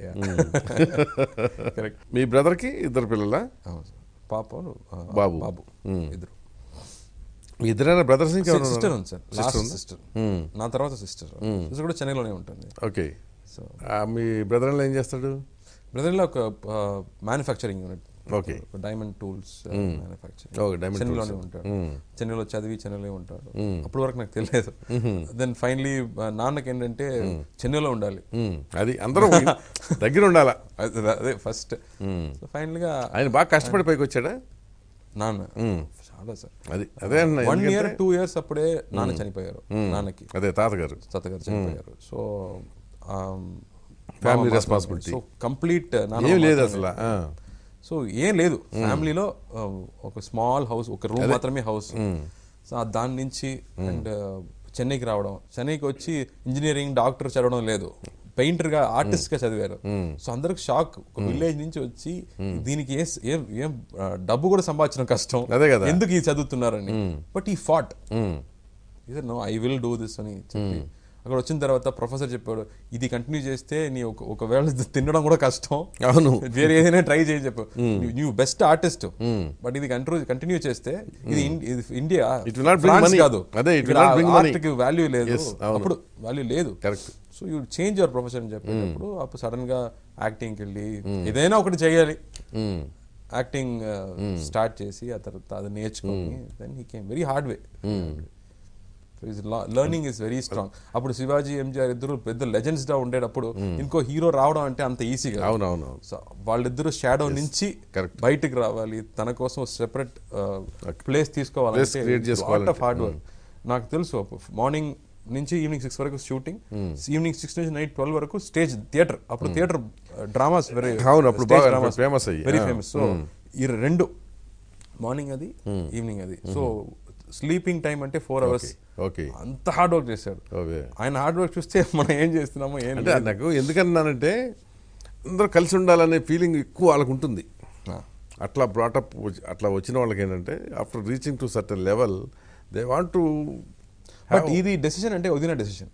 కరెక్ట్ మీ బ్రదర్కి ఇద్దరు పిల్లలా పాప ఆ, బాబు. బాబు ఇద్దరు మీ ఇద్దరైనా బ్రదర్స్ ఇంకా సిస్టర్ ఉంది సార్ లాస్ట్ సిస్టర్ నా తర్వాత సిస్టర్ సిస్టర్ కూడా చెన్నైలోనే ఉంటుంది ఓకే సో మీ బ్రదర్ ఏం చేస్తాడు బ్రదర్లో ఒక manufacturing unit Okay. Diamond tools manufacturing Okay, diamond చెన్నైలోనే ఉంటాడు చెన్నైలో చదివి చెన్నైలో ఉంటాడు అప్పటి వరకు నాకు తెలియదు దెన్ ఫైనలీ నాన్నకి ఏంటంటే చెన్నైలో ఉండాలి మ్మ్. అది అందరూ దగ్గర ఉండాలా అదే- అదే ఫస్ట్ ఫైనల్ గా ఆయన బాగా కష్టపడి పైకి వచ్చాడా నాన్న చాలా సార్ అది అదే అన్న వన్ ఎందుకంటే- ఇయర్ టూ ఇయర్స్ అప్పుడే నాన్న చనిపోయారు నాన్నకి అదే తాతగారు తాతగారు చనిపోయారు so Family responsibility. So complete ఏం లేదు అసలు ఆ. సో ఏం లేదు ఫ్యామిలీలో ఆ, ఒక స్మాల్ హౌస్ ఒక రూమ్ మాత్రమే హౌస్ సో ఆ దాని నుంచి అండ్ చెన్నైకి రావడం చెన్నైకి వచ్చి ఇంజనీరింగ్ డాక్టర్ చదవడం లేదు పెయింటర్ గా ఆర్టిస్ట్ గా చదివారు సో అందరికి షాక్ ఒక విలేజ్ నుంచి వచ్చి దీనికి ఏ ఏం ఏం ఆ, డబ్బు కూడా సంపాదించడం కష్టం అదే కదా. ఎందుకు ఇది చదువుతున్నారని బట్ ఈ ఫాట్ ఉమ్. ఇదే no I will do this అని చెప్పి అక్కడ వచ్చిన తర్వాత ప్రొఫెసర్ చెప్పాడు ఇది కంటిన్యూ చేస్తే నీ ఒక ఒకవేళ ఇది తినడం కూడా కష్టం అవును వేరే ఏదైనా ట్రై చేయి చెప్పు నువ్వు బెస్ట్ ఆర్టిస్ట్ బట్ ఇది కంట్రోల్ కంటిన్యూ చేస్తే ఇది ఇన్- ఇది India It will not bring France money. కాదు అదే, it will not bring money. Art కి వాల్యూ లేదు Yes, అవును. అప్పుడు వాల్యూ లేదు correct so you change your profession అని చెప్పేటప్పుడు అప్పుడు సడన్ గా యాక్టింగ్కి వెళ్ళి ఏదైనా ఒకటి చేయాలి యాక్టింగ్ స్టార్ట్ చేసి ఆ తర్వాత అది నేర్చుకొని then he came very hard way learning is very strong అప్పుడు శివాజీ ఎంజిఆర్ ఇద్దరు పెద్ద లెజెండ్స్ గా ఉండేటప్పుడు ఇంకో హీరో రావడం అంటే అంత ఈజీ కాదు అవునవును సో వాళ్ళిద్దరూ షాడో నుంచి Correct. బయటికి రావాలి తన కోసం సెపరేట్ ప్లేస్ Place తీసుకోవాలంటే create చేసుకోవాలంటే. ఆఫ్ హార్డ్ వర్క్ నాకు తెలుసు మార్నింగ్ నుంచి ఈవినింగ్ సిక్స్ వరకు షూటింగ్ ఈవినింగ్ సిక్స్ నుంచి నైట్ ట్వెల్వ్ వరకు స్టేజ్ థియేటర్ అప్పుడు థియేటర్ డ్రామాస్ వెరీ అవును, అప్పుడు బాగా famous అయ్యి. వెరీ ఆ. ఫేమస్ సో ఈ రెండు మార్నింగ్ అది ఈవినింగ్ అది సో స్లీపింగ్ టైం అంటే ఫోర్ అవర్స్ ఓకే అంత హార్డ్ వర్క్ చేశాడు ఓకే ఆయన హార్డ్ వర్క్ చూస్తే మనం ఏం చేస్తున్నామో ఏం అంటే నాకు ఎందుకన్నానంటే అందరూ కలిసి ఉండాలనే ఫీలింగ్ ఎక్కువ వాళ్ళకు ఉంటుంది ఆ. అట్లా బ్రాటప్ అట్లా వచ్చిన వాళ్ళకి ఏంటంటే after reaching to certain level they want to but ఇది డెసిషన్ అంటే వదిన డెసిషన్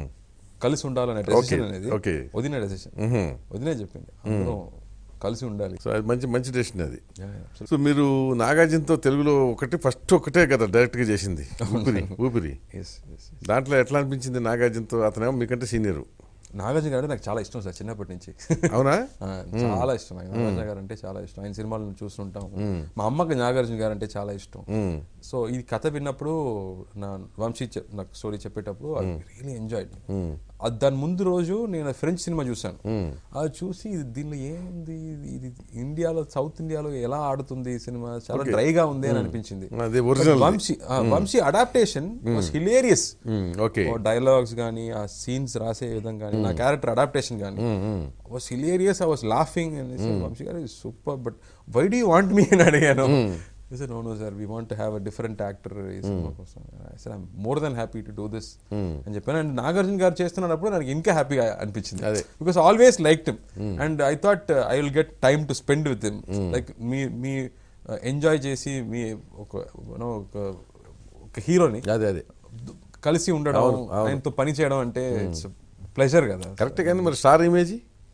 కలిసి ఉండాలనే డెసిషన్ అనేది okay. వదిన డెసిషన్ వదినే చెప్పింది అందరం కలిసి ఉండాలి సో అది మంచి మంచి డెసిషన్ అది సో మీరు నాగార్జునతో తెలుగులో ఒకటి ఫస్ట్ ఒకటే కదా డైరెక్ట్గా చేసింది ఊపిరి ఊపిరి ఎస్ ఎస్ దాంట్లో ఎట్లా అనిపించింది నాగార్జునతో అతనేమో మీకంటే సీనియర్ నాగార్జున గారు నాకు చాలా ఇష్టం సార్ చిన్నప్పటి నుంచి అవునా ఆ, చాలా ఇష్టం ఆయన నాగార్జున గారు అంటే చాలా ఇష్టం ఆయన సినిమాలను చూస్తుంటాం మా అమ్మకి నాగార్జున గారు అంటే చాలా ఇష్టం సో ఈ కథ విన్నప్పుడు నా వంశీ చెప్- నాకు స్టోరీ చెప్పేటప్పుడు ఐ రియలీ ఎంజాయ్డ్ దాని ముందు రోజు నేను ఫ్రెంచ్ సినిమా చూశాను అది చూసి ఇది దీనిలో ఏముంది ఇది- ఇది ఇండియాలో సౌత్ ఇండియాలో ఎలా ఆడుతుంది ఈ సినిమా చాలా డ్రైగా ఉంది అని అనిపించింది అది ఒరిజినల్ వంశీ ఆ, Vamsi adaptation hilarious okay dialogues కానీ ఆ సీన్స్ రాసే విధంగా కానీ నా క్యారెక్టర్ అడాప్టేషన్ కానీ was hilarious I was laughing Vamsi గారు super but why do want me అని అడిగాను no no sir we want have a different actor ఈ సినిమా కోసం sir I'm more than happy to do this అని చెప్పాను అండ్ నాగార్జున గారు చేస్తున్నప్పుడు నాకు ఇంకా హ్యాపీగా అనిపించింది అదే. Because always like him and I thought I will get time to spend with him like మీ మీ ఎంజాయ్ చేసి మీ ఒక you know, ఒక ఒక హీరోని అదే అదే కలిసి ఉండడం ఆయనతో పని చేయడం అంటే ఇట్స్ ప్లెజర్ కదా కరెక్ట్ కానీ మరి స్టార్ ఇమేజ్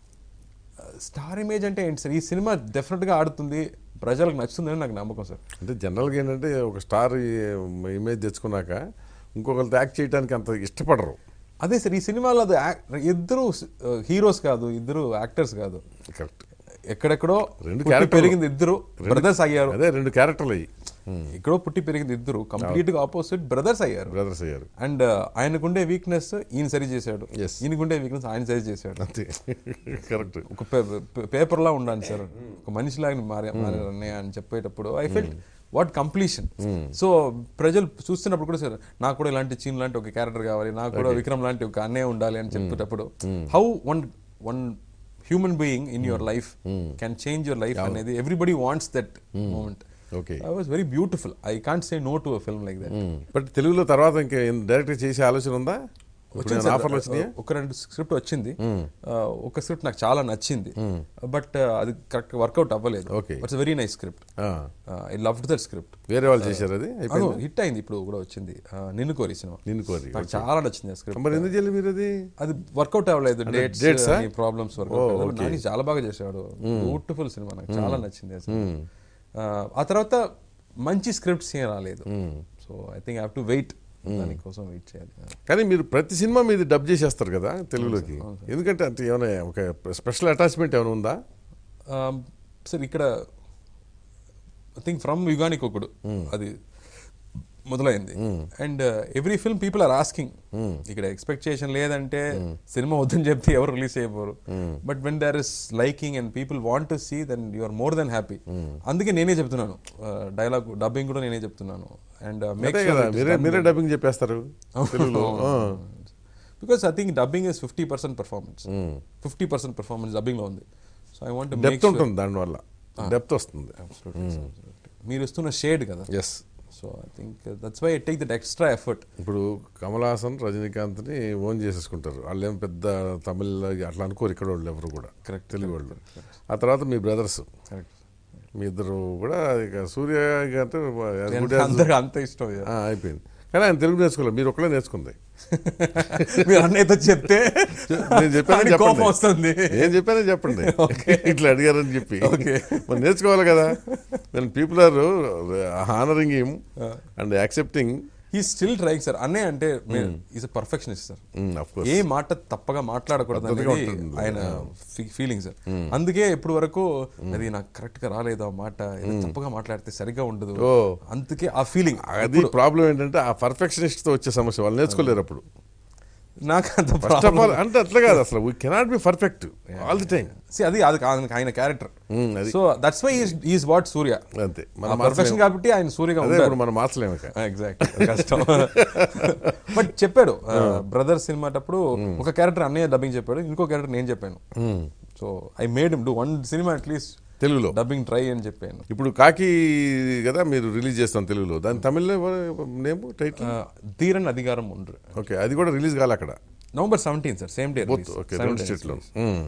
స్టార్ ఇమేజ్ అంటే ఏంటి సార్ ఈ సినిమా డెఫినెట్ గా ఆడుతుంది ప్రజలకు నచ్చుతుందని నాకు నమ్మకం సార్ అంటే జనరల్గా ఏంటంటే ఒక స్టార్ ఇమేజ్ తెచ్చుకున్నాక ఇంకొకరితో యాక్ట్ చేయడానికి అంత ఇష్టపడరు అదే సార్ ఈ సినిమాలో అది యాక్- ఇద్దరు హీరోస్ కాదు ఇద్దరు యాక్టర్స్ కాదు కరెక్ట్ ఎక్కడెక్కడో రెండు పుట్టి characterలు. పెరిగింది ఇద్దరు బ్రదర్స్ అయ్యారు అదే రెండు క్యారెక్టర్లు అయ్యి ఎక్కడో పుట్టి పెరిగింది ఇద్దరు కంప్లీట్ గా ఆపోజిట్ బ్రదర్స్ అయ్యారు బ్రదర్స్ అయ్యారు అండ్ ఆయనకుండే వీక్నెస్ ఈయన సరి చేశాడు Yes. ఈయనకుండే వీక్నెస్ ఆయన సరి చేశాడు అంతే కరెక్ట్ ఒక పేపర్ లా ఉండాలి సార్ ఒక మనిషిలాగా మారే మారారన్నయ్య అని చెప్పేటప్పుడు I felt what completion so ప్రజలు చూస్తున్నప్పుడు కూడా సార్ నాకు కూడా ఇలాంటి చీన్ లాంటి ఒక క్యారెక్టర్ కావాలి నాకు కూడా విక్రమ్ లాంటి ఒక అన్నయ్య ఉండాలి అని చెప్పేటప్పుడు how one one human being in your life can change your life అనేది everybody wants that moment okay I was very beautiful I can't say no to a film like that but తెలుగులో తర్వాత ఇంకా direct చేసే ఆలోచన ఉందా ఇప్పుడు ఆఫర్లు వచ్చినాయా ఒక రెండు స్క్రిప్ట్ వచ్చింది ఆ, ఒక స్క్రిప్ట్ నాకు చాలా నచ్చింది బట్ అది కరెక్ట్ వర్కౌట్ అవ్వలేదు Okay. It's very nice script ఆ, ఐ లవ్ దట్ స్క్రిప్ట్ వేరే వాళ్ళు చేశారు అది అయిపోయింది హిట్ అయింది ఇప్పుడు కూడా వచ్చింది ఆ, నిన్ను కోరి సినిమా నిన్ను కోరి నాకు చాలా నచ్చింది ఆ స్క్రిప్ట్ మరి ఎందుకు చేయలేదు మీరు అది అది వర్కౌట్ అవ్వలేదు డేట్స్ dates ఆ? ప్రాబ్లమ్స్ వర్కౌట్ నాకు చాలా బాగా చేశాడు బ్యూటిఫుల్ సినిమా నాకు చాలా నచ్చింది అసలు ఆ, ఆ తర్వాత మంచి స్క్రిప్ట్స్ ఏం రాలేదు so I think have to wait దానికోసం వెయిట్ చేయాలి కానీ మీరు ప్రతి సినిమా మీద డబ్ చేసేస్తారు కదా తెలుగులోకి ఎందుకంటే అంటే ఏమైనా ఒక స్పెషల్ అటాచ్మెంట్ ఏమైనా ఉందా సార్ ఇక్కడ ఐ థింక్ ఫ్రమ్ యుగానికి ఒకడు అది మొదలైంది and every film people are asking ఇక్కడ ఎక్స్పెక్టేషన్ లేదంటే సినిమా వద్దని చెప్తే ఎవరు రిలీజ్ అయిపోరు but when there is liking and people want to see then you are more than happy అందుకే నేనే చెప్తున్నాను డైలాగ్ డబ్బింగ్ కూడా నేనే చెప్తున్నాను అండ్ మేక్ అంతే కదా మీరే మీరే డబ్బింగ్ చెప్పేస్తారు తెలుగులో ఆ. Because I think dubbing is fifty percent performance fifty percent performance dubbing లో ఉంది సో ఐ వాంట్ డెప్త్ ఉంటుంది దానివల్ల డెప్త్ వస్తుంది మీరు ఇస్తున్న షేడ్ కదా yes so I think that's why take that extra effort ఇప్పుడు కమల్ హాసన్ రజనీకాంత్ని ఓన్ చేసేసుకుంటారు వాళ్ళు ఏం పెద్ద తమిళ అట్లా అనుకోరు ఇక్కడ వాళ్ళు ఎవరు కూడా Correct. తెలుగు వాళ్ళు ఆ తర్వాత మీ బ్రదర్స్ కరెక్ట్ మీ ఇద్దరు కూడా ఇక సూర్య గారితో as good as- అందరికి అంత ఇష్టం ఇక. ఆ, అయిపోయింది కానీ ఆయన తెలుగు నేర్చుకోలేదు మీరు ఒక్కలే నేర్చుకుంది మీరు అన్నయ్యతో చెప్తే నేను చెప్పానని ఆయనకి కోపం చెప్పండి వస్తుంది ఏం చెప్పానని చెప్పండి ఇట్లా అడిగారని చెప్పి Okay. మరి నేర్చుకోవాలి కదా నేను people are honouring him and accepting ఈ స్టిల్ ట్రైంగ్ సార్ అన్నయ్య అంటే is perfectionist sir of course ఏ మాట తప్పగా మాట్లాడకూడదు పద్ధతిగా అనేది ఉంటుంది. ఆయన ఫీలింగ్ సార్ అందుకే ఇప్పుడు వరకు అది నాకు కరెక్ట్ గా రాలేదు ఆ మాట ఏదో తప్పగా మాట్లాడితే సరిగ్గా ఉండదు ఓ. అందుకే ఆ ఫీలింగ్ అది ప్రాబ్లం ఏంటంటే ఆ పర్ఫెక్షనిస్ట్ తో వచ్చే సమస్య వాళ్ళు నేర్చుకోలేరు అప్పుడు నాకు అంత ఫస్ట్ ఆఫ్ ఆల్ అంటే అట్లా కాదు అసలు we cannot be perfect all the time See, అది అది ఆయన- ఆయన క్యారెక్టర్ అది so that's why is what Surya అంతే మన పర్ఫెక్షన్ మార్చలేము. కాబట్టి ఆయన సూర్యగా అదే ఉంటారు ఇప్పుడు మనం మార్చలేము ఇక. ఎగ్జాక్ట్ కష్టం బట్ చెప్పాడు బ్రదర్ సినిమాటప్పుడు ఒక క్యారెక్టర్ అన్నయ్య డబ్బింగ్ చెప్పాడు ఇంకో క్యారెక్టర్ నేను చెప్పాను so I made him do one సినిమా అట్లీస్ట్ తెలుగులో డబ్బింగ్ ట్రై అని చెప్పాను ఇప్పుడు కాకి కదా మీరు రిలీజ్ చేస్తాం తెలుగులో దాని తమిళ్లో నేమ్ టైటిల్ ధీరన్ అధికారం ఉండ్రు ఓకే అది కూడా రిలీజ్ కాలే అక్కడ November seventeen sir same day both okay రెండు స్టేట్లో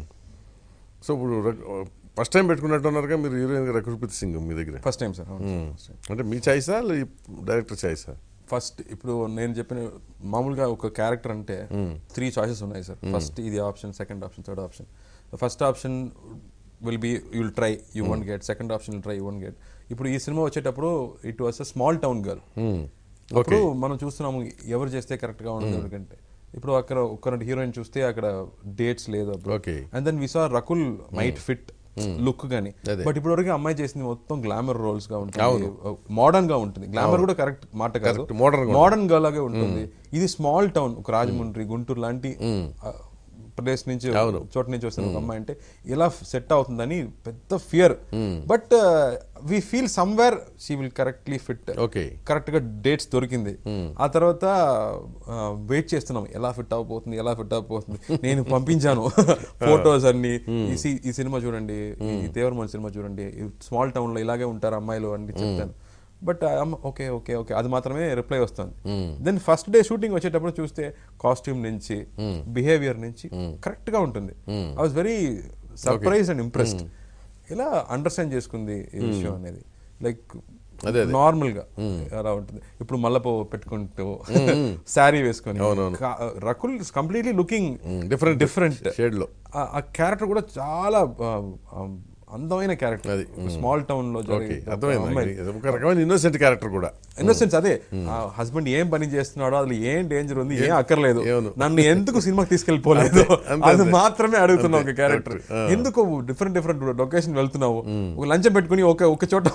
సో ఇప్పుడు ఫస్ట్ టైం పెట్టుకున్నట్టున్నారుగా మీరు హీరోయిన్ రఘుప్రీత్ సింగ్ మీ దగ్గర ఫస్ట్ టైం సార్ అంటే మీ చాయిసా డైరెక్టర్ చాయిసా ఫస్ట్ ఇప్పుడు నేను చెప్పిన మామూలుగా ఒక క్యారెక్టర్ అంటే త్రీ చాయిసెస్ ఉన్నాయి సార్ ఫస్ట్ ఇది option second option third option first option will be you'll try you one get second option try you one get ఇప్పుడు ఈ సినిమా వచ్చేటప్పుడు it was a small town girl అప్పుడు మనం చూస్తున్నాము ఎవరు చేస్తే కరెక్ట్ గా ఉండదు ఎవరికంటే ఇప్పుడు అక్కడ ఒక హీరోయిన్ చూస్తే అక్కడ డేట్స్ లేదు Okay. And then we saw Rakul might fit look గానీ అదే. బట్ ఇప్పుడు వరకు అమ్మాయి చేసింది మొత్తం గ్లామర్ రోల్స్ గా ఉంటుంది మోడర్న్ గా ఉంటుంది గ్లామర్ కూడా కరెక్ట్ మాట కాదు Correct, modern గా మోడర్న్ గా లాగే ఉంటుంది ఇది స్మాల్ టౌన్ ఒక రాజమండ్రి గుంటూరు లాంటి ఆ, ప్రదేశ్ నుంచి చోట నుంచి వస్తున్న ఒక అమ్మాయి అంటే ఇలా సెట్ అవుతుందని పెద్ద fear but we feel somewhere she will correctly fit okay correct గా డేట్స్ దొరికింది ఆ తర్వాత వెయిట్ చేస్తున్నాం ఎలా ఫిట్ అవ్వబోతుంది ఎలా ఫిట్ అవ్వబోతుంది నేను పంపించాను ఫొటోస్ అన్ని ఈ సి- ఈ సినిమా చూడండి ఈ దేవరమోహన్ సినిమా చూడండి స్మాల్ టౌన్ లో ఇలాగే ఉంటారు అమ్మాయిలు అని చెప్తాను బట్ ఓకే ఓకే ఓకే అది మాత్రమే రిప్లై వస్తుంది దెన్ ఫస్ట్ డే షూటింగ్ వచ్చేటప్పుడు చూస్తే కాస్ట్యూమ్ నుంచి బిహేవియర్ నుంచి కరెక్ట్ గా ఉంటుంది I was very surprise and impressed ఇలా అండర్స్టాండ్ చేసుకుంది ఈ విషయం అనేది లైక్ అదే, నార్మల్ గా అలా ఉంటుంది ఇప్పుడు మల్లపో పెట్టుకుంటూ శారీ వేసుకొని కా- Rakul completely looking different different shade లో ఆ క్యారెక్టర్ కూడా చాలా ఆ, ఆ, అందమైన క్యారెక్టర్ అది. స్మాల్ టౌన్ లో ఓకే అర్థమైంది ఒక రకమైన ఇన్నోసెంట్ క్యారెక్టర్ కూడా ఇన్నోసెన్స్ అదే ఆ హస్బెండ్ ఏం పని చేస్తున్నాడో అసలు ఏం డేంజర్ ఉంది ఏం అక్కర్లేదు ఏమను. నన్ను ఎందుకు సినిమాకి తీసుకెళ్ళిపోలేదు అంతే, అది అంతే. మాత్రమే అడుగుతున్నావు ఒక క్యారెక్టర్ correct. ఆ. ఎందుకు డిఫరెంట్ డిఫరెంట్ లొకేషన్ వెళ్తున్నావు ఒక లంచం పెట్టుకుని ఒక ఒక చోట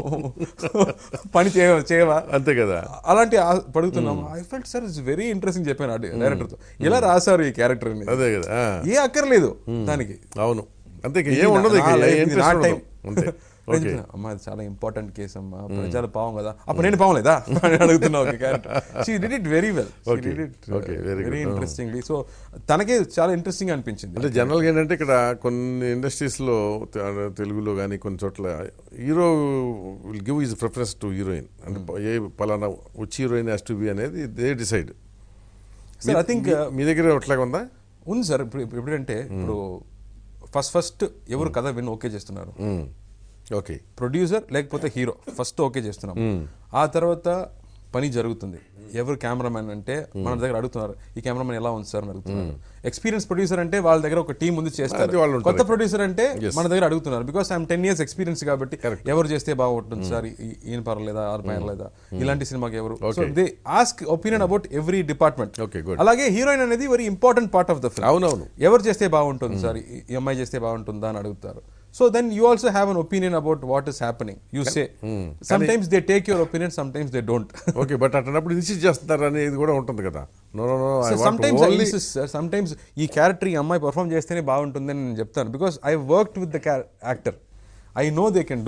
పని చేయ చేయవా అంతే కదా అలాంటి ఆ- పడుగుతున్నాం I felt sir it's very interesting చెప్పాను డైరెక్టర్ తో ఎలా రాశారు ఈ క్యారెక్టర్ అదే కదా ఆ, ఏ అక్కర్లేదు దానికి అవును అంతే ఇక ఏం ఉండదు ఇక నా life, ఏ ఇది నా interest time. ఉండదు. అంతే ఓకే అమ్మా ఇది చాలా ఇంపార్టెంట్ కేసు అమ్మా ప్రజలు పావం కదా అప్పుడు నేను పావం లేదా అని అడుగుతున్నా ఒక character she did it very well Okay. Okay, very very good. Interestingly so తనకే చాలా ఇంట్రెస్టింగ్ అనిపించింది అంటే జనరల్గా ఏంటంటే ఇక్కడ కొన్ని ఇండస్ట్రీస్లో తె- తెలుగులో కానీ కొన్ని చోట్ల hero will give is preference to heroine అంటే ఏ పలానా వచ్చి హీరోయిన్ హ్యాస్ టు బి అనేది they decide sir I think మీ దగ్గర అట్లాగే ఉందా ఉంది సార్ ఇప్పుడు ఇప్పుడు ఎప్పుడంటే ఇప్పుడు ఫస్ట్ ఫస్ట్ ఎవరు కథ విన్ ఓకే చేస్తున్నారు ఓకే ప్రొడ్యూసర్ లేకపోతే హీరో ఫస్ట్ ఓకే చేస్తున్నాం ఆ తర్వాత పని జరుగుతుంది ఎవరు కెమెరామెన్ అంటే మన దగ్గర అడుగుతున్నారు ఈ కెమెరామెన్ ఎలా ఉంది సార్ అని అడుగుతున్నారు ఎక్స్పీరియన్స్ ప్రొడ్యూసర్ అంటే వాళ్ళ దగ్గర ఒక టీం ఉంది చేస్తారు అది వాళ్ళు ఉంటారు. కొత్త ప్రొడ్యూసర్ అంటే మన దగ్గర అడుగుతున్నారు because I'm ten years experience కాబట్టి ఎవరు చేస్తే బాగుంటుంది సార్ ఈ- ఈయన పర్లేదా ఆర్ పర్లేదా ఇలాంటి సినిమాకి ఎవరు so they ask opinion about every department Okay, good. అలాగే హీరోయిన్ అనేది very important part of the film అవునవును ఎవరు చేస్తే బాగుంటుంది సార్ ఈ- ఈ అమ్మాయి చేస్తే బాగుంటుందా అని అడుగుతారు so then you also have an opinion about what is happening you say sometimes they take your opinion sometimes they don't okay but అట్లప్పుడు ఇన్సిస్ట్ చేస్తున్నారు అనేది కూడా ఉంటుంది కదా no no no I some want times only sir sometimes ఈ character ఈ అమ్మాయి perform చేస్తేనే బాగుంటుంది అని నేను చెప్తాను because I worked with the actor I know they can do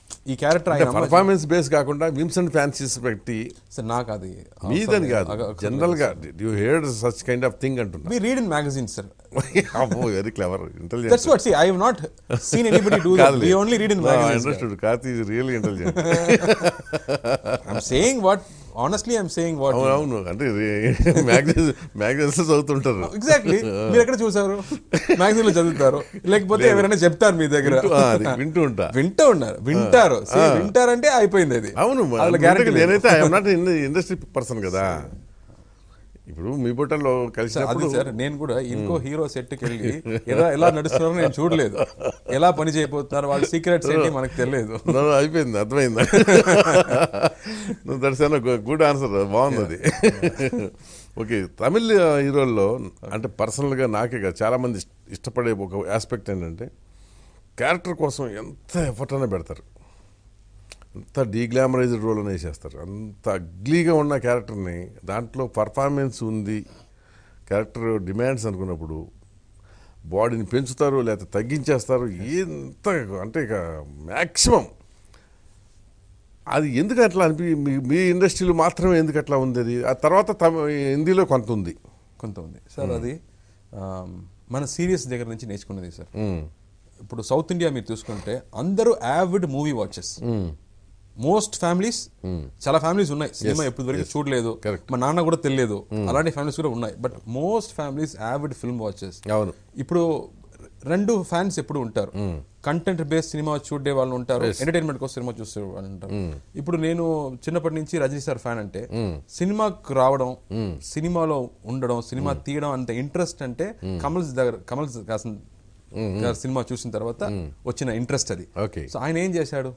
ఈ క్యారెక్టర్ ఆయన అమ్మ- పర్ఫార్మెన్స్ బేస్ కాకుండా విమ్స్ అండ్ ఫ్యాన్సీస్ పెట్టి సార్ నాకు అది మీదని కాదు జనరల్ గా you heard such kind of thing అంటున్నా we read in magazine sir అమ్మో very clever intelligent that's what see I have not seen anybody do that we only read in magazines understood Karthi is real intelligent I am saying what honestly I am saying what అవును అవును అంటే magazines magazines చదువుతుంటారు exactly మీరు ఎక్కడ చూసారు magazine లో చదువుతారు లేకపోతే ఎవరైనా చెప్తారు మీ దగ్గర ఆ, అది వింటూ ఉంటా వింటూ ఉన్నారు వింటారు See, వింటారంటే అయిపోయింది అది అవును అందులో guarantee లేదు. నేనైతే ఐఎమ్ నాట్ ఇండస్ట్రీ పర్సన్ కదా ఇప్పుడు మీ బుట్టలో అది కలిసినప్పుడు సార్ నేను కూడా ఇంకో హీరో సెట్ కి వెళ్ళి ఎలా ఎలా నడుస్తున్నారో నేను చూడలేదు ఎలా పని చేయబోతున్నారు వాళ్ళ సీక్రెట్స్ ఏంటి మనకు తెలియదు No, no, అయిపోయింది అర్థమైంది దట్స్ గుడ్ ఆన్సర్ బాగుంది అది ఓకే తమిళ్ హీరోల్లో అంటే పర్సనల్గా నాకే కాదు చాలా మంది ఇష్ట- ఇష్టపడే ఒక ఆస్పెక్ట్ ఏంటంటే క్యారెక్టర్ కోసం ఎంత ఎఫర్ట్ అయినా పెడతారు అంత డీగ్లామరైజ్డ్ రోల్ అని వేసేస్తారు అంత అగ్లీగా ఉన్న క్యారెక్టర్ని దాంట్లో పర్ఫార్మెన్స్ ఉంది క్యారెక్టర్ డిమాండ్స్ అనుకున్నప్పుడు బాడీని పెంచుతారు లేకపోతే తగ్గించేస్తారు ఎంత అంటే ఇక మ్యాక్సిమం అది ఎందుకు అట్లా అనిపి మీ- మీ ఇండస్ట్రీలో మాత్రమే ఎందుకు అట్లా ఉంది అది ఆ తర్వాత తమ హిందీలో కొంత ఉంది కొంత ఉంది సార్ అది ఆమ్, మన సీరియస్ దగ్గర నుంచి నేర్చుకున్నది సార్ ఇప్పుడు సౌత్ ఇండియా మీరు చూసుకుంటే అందరూ avid movie watches most families చాలా ఫ్యామిలీస్ ఉన్నాయి సినిమా ఎప్పుడు వరకు చూడలేదు Correct. మా నాన్న కూడా తెలియదు అలాంటి ఫ్యామిలీస్ కూడా ఉన్నాయి but most families avid film watches అవును ఇప్పుడు రెండు ఫ్యాన్స్ ఎప్పుడు ఉంటారు కంటెంట్ బేస్డ్ సినిమా చూడే వాళ్ళు ఉంటారు ఎంటర్టైన్మెంట్ కోసం సినిమా చూసే వాళ్ళు ఉంటారు ఇప్పుడు నేను చిన్నప్పటి నుంచి రజనీ సార్ ఫ్యాన్ అంటే సినిమాకు రావడం సినిమాలో ఉండడం సినిమా తీయడం అంత ఇంట్రెస్ట్ అంటే కమల్ దగ్గర కమల్ హాసన్ గారి సినిమా చూసిన తర్వాత వచ్చిన ఇంట్రెస్ట్ అది ఓకే సో ఆయన ఏం చేశాడు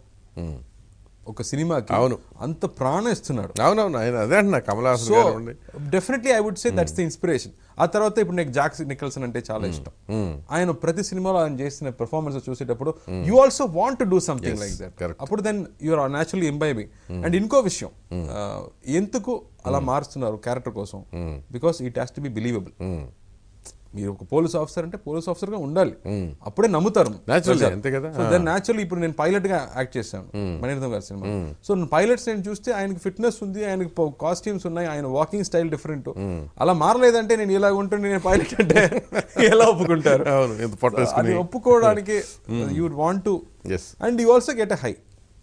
ఒక సినిమాకి అవును. అంత ప్రాణం ఇస్తున్నాడు అవునవును ఆయన అదే అంటున్నా కమల్ హాసన్ సో గారు ఉండి definitely I would say that's the inspiration ఆ తర్వాత ఇప్పుడు నాకు జాక్స్ నికల్సన్ అంటే చాలా ఇష్టం ఆయన ప్రతి సినిమాలో ఆయన చేసిన పెర్ఫార్మెన్స్ చూసేటప్పుడు you also want to do something like that correct. అప్పుడు then you're naturally imbibing and ఇంకో విషయం ఆ, ఎందుకు అలా మారుస్తున్నారు క్యారెక్టర్ కోసం because it has to be believable మీరు ఒక పోలీస్ ఆఫీసర్ అంటే పోలీస్ ఆఫీసర్ గా ఉండాలి అప్పుడే నమ్ముతారు Naturally, అంతే కదా. సో దెన్ న్యాచురల్లీ ఇప్పుడు నేను పైలట్ గా యాక్ట్ చేశాను మణిరత్నం గారి సినిమా సో పైలట్స్ నేను చూస్తే ఆయనకి ఫిట్నెస్ ఉంది ఆయనకి కాస్ట్యూమ్స్ ఉన్నాయి ఆయన వాకింగ్ స్టైల్ డిఫరెంట్ అలా మారలేదంటే నేను ఇలా ఉంటుండే నేను పైలట్ అంటే ఎలా ఒప్పుకుంటారు అవును ఎంత అది పట్టేసుకుని ఒప్పుకోవడానికి you want to yes and you also get a high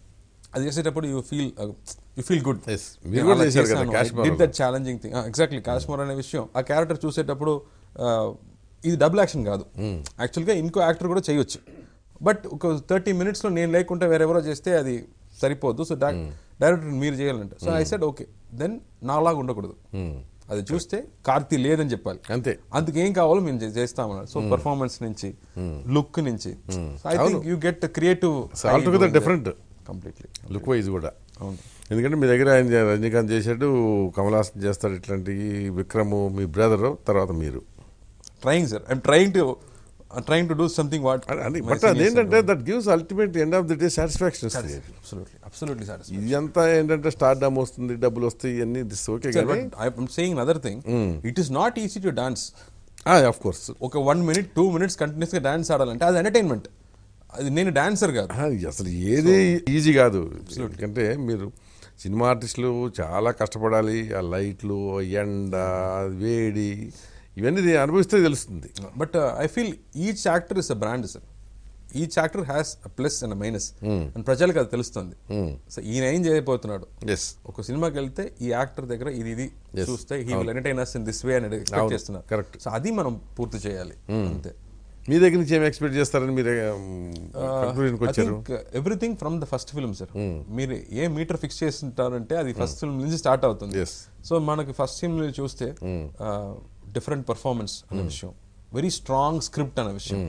అది చేసేటప్పుడు you feel you feel good Yes. మీరు కూడా చేశారు కదా, Kashmir did that challenging thing exactly Kashmir అనే విషయం ఆ క్యారెక్టర్ చూసేటప్పుడు ఆ, ఇది డబుల్ యాక్షన్ కాదు యాక్చువల్గా ఇంకో యాక్టర్ కూడా చేయొచ్చు బట్ ఒక థర్టీ మినిట్స్లో నేను లేకుంటే వేరెవరో చేస్తే అది సరిపోద్దు సో డైరెక్టర్ మీరు చేయాలంటే so I said okay then నాలాగా ఉండకూడదు అది చూస్తే కార్తీ లేదని చెప్పాలి అంతే అందుకు ఏం కావాలో మేము చే- చేస్తామన్నారు సో పర్ఫార్మెన్స్ నుంచి లుక్ నుంచి I think you get creative altogether different completely look wise కూడా అవును ఎందుకంటే మీ దగ్గర ఆయన చే- రజనీకాంత్ చేశాడు కమల్ హాసన్ చేస్తాడు ఇట్లాంటివి విక్రమ్ మీ బ్రదర్ తర్వాత మీరు trying sir I'm trying to trying to do something what అని బట్ అదేంటంటే that gives ultimate end of the day satisfaction ఇస్తుంది అబ్సల్యూట్లీ అబ్సల్యూట్లీ సాటిస్ఫై ఇదంతా ఏంటంటే స్టార్ డమ్ వస్తుంది డబ్బులు వస్తాయి ఇవన్నీ దిస్ ఓకే సార్ కానీ but I'm saying other thing it is not easy to dance of course ఒక one minute two minutes continuous గా డాన్స్ ఆడాలంటే అది ఎంటర్టైన్మెంట్ అది నేను డాన్సర్ కాదు అసలు ఏది ఈజీ కాదు ఎందుకంటే మీరు సినిమా ఆర్టిస్టులు చాలా కష్టపడాలి ఆ లైట్లు ఆ ఎండ ఆ వేడి ఇవన్నీ ఇది అనుభవిస్తే తెలుస్తుంది but I feel each actor is a brand sir each actor has a plus and minus and ప్రజలకు అది తెలుస్తుంది సో ఈయన ఏం చేయబోతున్నాడు ఎస్ ఒక సినిమాకి వెళ్తే ఈ యాక్టర్ దగ్గర ఇది ఇది చూస్తే he will entertain us in this way అనేది ఎక్స్పెక్ట్ అవును. చేస్తున్నారు Correct. సో అది మనం పూర్తి చేయాలి అంతే మీ దగ్గర నుంచి ఏం ఎక్స్పెక్ట్ చేస్తారని మీరు కంక్లూజన్కి వచ్చారు everything from the first film sir మీరు ఏ మీటర్ ఫిక్స్ చేస్తుంటారంటే అది ఫస్ట్ ఫిల్మ్ నుంచి స్టార్ట్ అవుతుంది Yes. సో మనకి ఫస్ట్ ఫిల్మ్ చూస్తే డిఫరెంట్ పర్ఫార్మెన్స్ అనే విషయం వెరీ స్ట్రాంగ్ స్క్రిప్ట్ అనే విషయం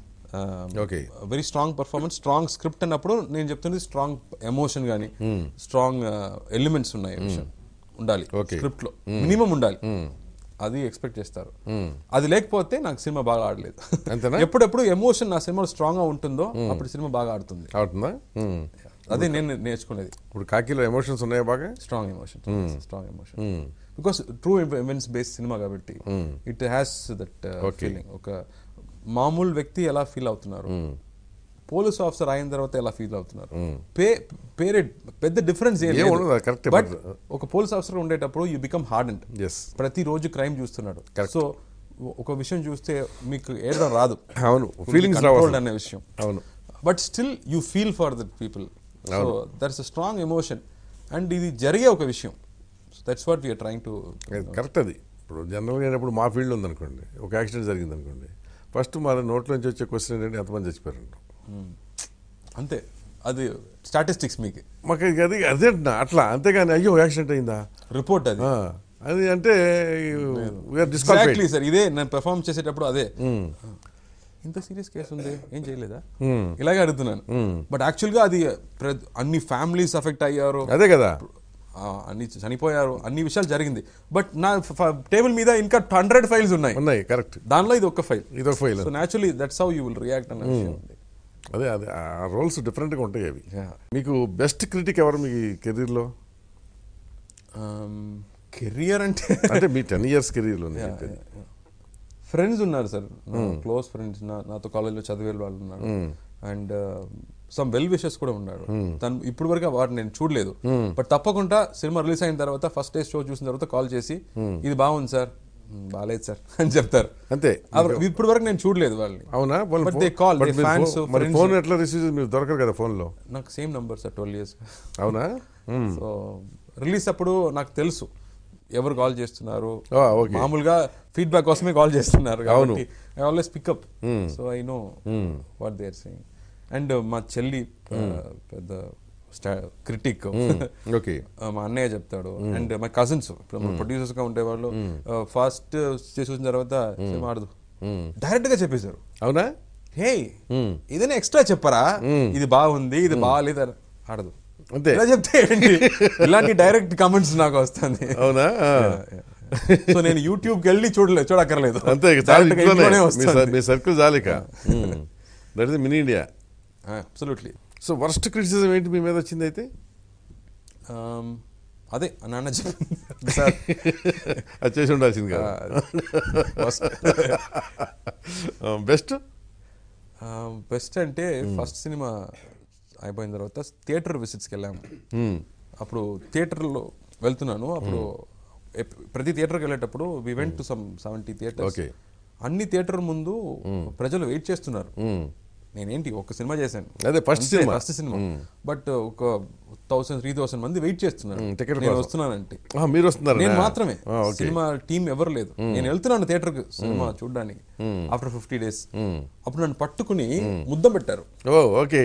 Okay. Very strong performance strong script అన్నప్పుడు నేను చెప్తుంది స్ట్రాంగ్ ఎమోషన్ కానీ స్ట్రాంగ్ ఎలిమెంట్స్ ఉన్నాయి ఆ విషయం ఉండాలి Okay. స్క్రిప్ట్ లో మినిమం ఉండాలి అది ఎక్స్పెక్ట్ చేస్తారు అది లేకపోతే నాకు సినిమా బాగా ఆడలేదు అంతేనా? ఎప్పుడెప్పుడు ఎమోషన్ నా సినిమాలో స్ట్రాంగ్ గా ఉంటుందో అప్పుడు సినిమా బాగా ఆడుతుంది అవుతుందా మ్మ్. అదే నేను నేర్చుకునేది ఇప్పుడు కాకిలో ఎమోషన్స్ ఉన్నాయా బాగా strong emotion strong emotion because true events based cinema కాబట్టి it has that Okay. Feeling ఒక మామూలు వ్యక్తి ఎలా ఫీల్ అవుతున్నారు పోలీస్ ఆఫీసర్ అయిన తర్వాత ఎలా ఫీల్ అవుతున్నారు పే పేరెడ్ పెద్ద డిఫరెన్స్ ఏం ఏం లేదు. ఉండదు, correct ఏ, బట్ but- ఒక పోలీస్ ఆఫీసర్ ఉండేటప్పుడు you become hard and yes ప్రతిరోజు క్రైమ్ చూస్తున్నాడు సో ఒక విషయం చూస్తే మీకు ఏడడం రాదు అవును ఫీలింగ్స్ రావాలి Controlled అనే విషయం అవును but still you feel for that people so that's a strong emotion and ఇది జరిగే ఒక విషయం that's what we're trying to correct అది ఇప్పుడు జనరల్గా అయినప్పుడు మా ఫీల్డ్ ఉందనుకోండి ఒక యాక్సిడెంట్ జరిగింది అనుకోండి ఫస్ట్ మన నోట్లోంచి వచ్చే క్వశ్చన్ ఏంటంటే ఎంతమంది చచ్చిపోయారంట అంతే అది స్టాటిస్టిక్స్ మీకు మాకు ఇక అది అదే అంటున్నా, అట్లా అంతేగాని అయ్యో యాక్సిడెంట్ అయిందా రిపోర్ట్ అది ఆ, అది అంటే వీఆర్ డిస్క్వాలిఫైడ్ ఎగ్జాక్ట్లీ సార్ ఇదే నేను పెర్ఫార్మ్ చేసేటప్పుడు అదే ఇంత సీరియస్ కేసు ఉంది ఏం చేయలేదా ఇలాగే అడుగుతున్నాను బట్ యాక్చువల్గా అది ప్ర- అన్ని ఫ్యామిలీస్ అఫెక్ట్ అయ్యారు అదే కదా ఆ, అన్ని చనిపోయారు అన్ని విషయాలు జరిగింది బట్ నా టేబుల్ మీద ఇంకా హండ్రెడ్ ఫైల్స్ ఉన్నాయి ఉన్నాయి కరెక్ట్ దానిలో ఇది ఒక్క ఫైల్ ఇదొక file so naturally that's how you will react అన్న విషయం ఉంది అదే అదే ఆ రోల్స్ డిఫరెంట్గా ఉంటాయి అవి Yeah. మీకు బెస్ట్ క్రిటిక్ ఎవరు మీ కెరీర్లో కెరియర్ అంటే అంటే మీ టెన్ ఇయర్స్ కెరీర్లో ఫ్రెండ్స్ ఉన్నారు సార్ క్లోజ్ ఫ్రెండ్స్ నాతో కాలేజ్లో చదివే వాళ్ళు ఉన్నారు అండ్ సమ్ వెల్ విషెస్ కూడా ఉన్నారు తను ఇప్పుడు వరకు వాటిని నేను చూడలేదు బట్ తప్పకుండా సినిమా రిలీజ్ అయిన తర్వాత ఫస్ట్ డే షో చూసిన తర్వాత కాల్ చేసి ఇది బాగుంది సార్ బాగాలేదు సార్ అని చెప్తారు అంతే ఇప్పుడు వరకు నేను చూడలేదు వాళ్ళని అవునా వాళ్ళు But ఫో- they call, but they మీరు fans, ఫో- మరి friends. ఫోన్ ఎట్లా రిసీవ్ మీరు దొరకరు కదా ఫోన్లో నాకు same number sir twelve years అవునా మ్మ్. సో రిలీజ్ అప్పుడు నాకు తెలుసు ఎవరు కాల్ చేస్తున్నారు ఆ, okay. మామూలుగా ఫీడ్బ్యాక్ కోసమే కాల్ చేస్తున్నారు అవును. I always pick up so I know what they are saying and మా చెల్లి ఆ, పెద్ద క్రిటిక్ ఓకే మా అన్నయ్య చెప్తాడు అండ్ మా కజిన్స్ ఇప్పుడు మన ప్రొడ్యూసర్స్ గా ఉండేవాళ్ళు ఫస్ట్ చేసి చూసిన తర్వాత సినిమా ఆడదు డైరెక్ట్ గా చెప్పేశారు అవునా హే ఇదైనా ఎక్స్ట్రా చెప్పరా ఇది బాగుంది ఇది బాగాలేదు అని ఆడదు అంతే ఇలా చెప్తే ఏంటి ఇలాంటి డైరెక్ట్ కమెంట్స్ నాకు వస్తుంది అవునా ఆ. సో నేను యూట్యూబ్ కి వెళ్ళి చూడలేదు చూడక్కర్లేదు అంతే ఇక చాలు Direct గా ఇంట్లోనే. ఇంట్లోనే మీ వస్తుంది సర్- మీ సర్కిల్ చాలిక that is mini India absolutely so worst criticism ఏంటి మీ మీద వచ్చింది అయితే అదే నాన్న చెప్పింది సార్ అది చేసి ఉండాల్సింది కదా బెస్ట్ బెస్ట్ అంటే ఫస్ట్ సినిమా అయిపోయిన తర్వాత థియేటర్ విజిట్స్కి వెళ్ళాము అప్పుడు థియేటర్లో వెళ్తున్నాను అప్పుడు ఎప్- ప్రతి థియేటర్కి వెళ్ళేటప్పుడు we went to some seventy theatres Okay. అన్ని థియేటర్ ముందు ప్రజలు వెయిట్ చేస్తున్నారు నేనేంటి ఒక సినిమా చేశాను అదే first cinema. First cinema but ఒక థౌసండ్ త్రీ థౌసండ్ మంది వెయిట్ చేస్తున్నారు Mm, ticket నేను కోసం. వస్తున్నానంటే మీరు వస్తున్నారు నేను మాత్రమే ఓకే సినిమా టీం ఎవరు లేదు నేను వెళ్తున్నాను థియేటర్ కి సినిమా చూడడానికి ఆఫ్టర్ ఫిఫ్టీ డేస్ అప్పుడు నన్ను పట్టుకుని ముద్దం పెట్టారు ఓ ఓకే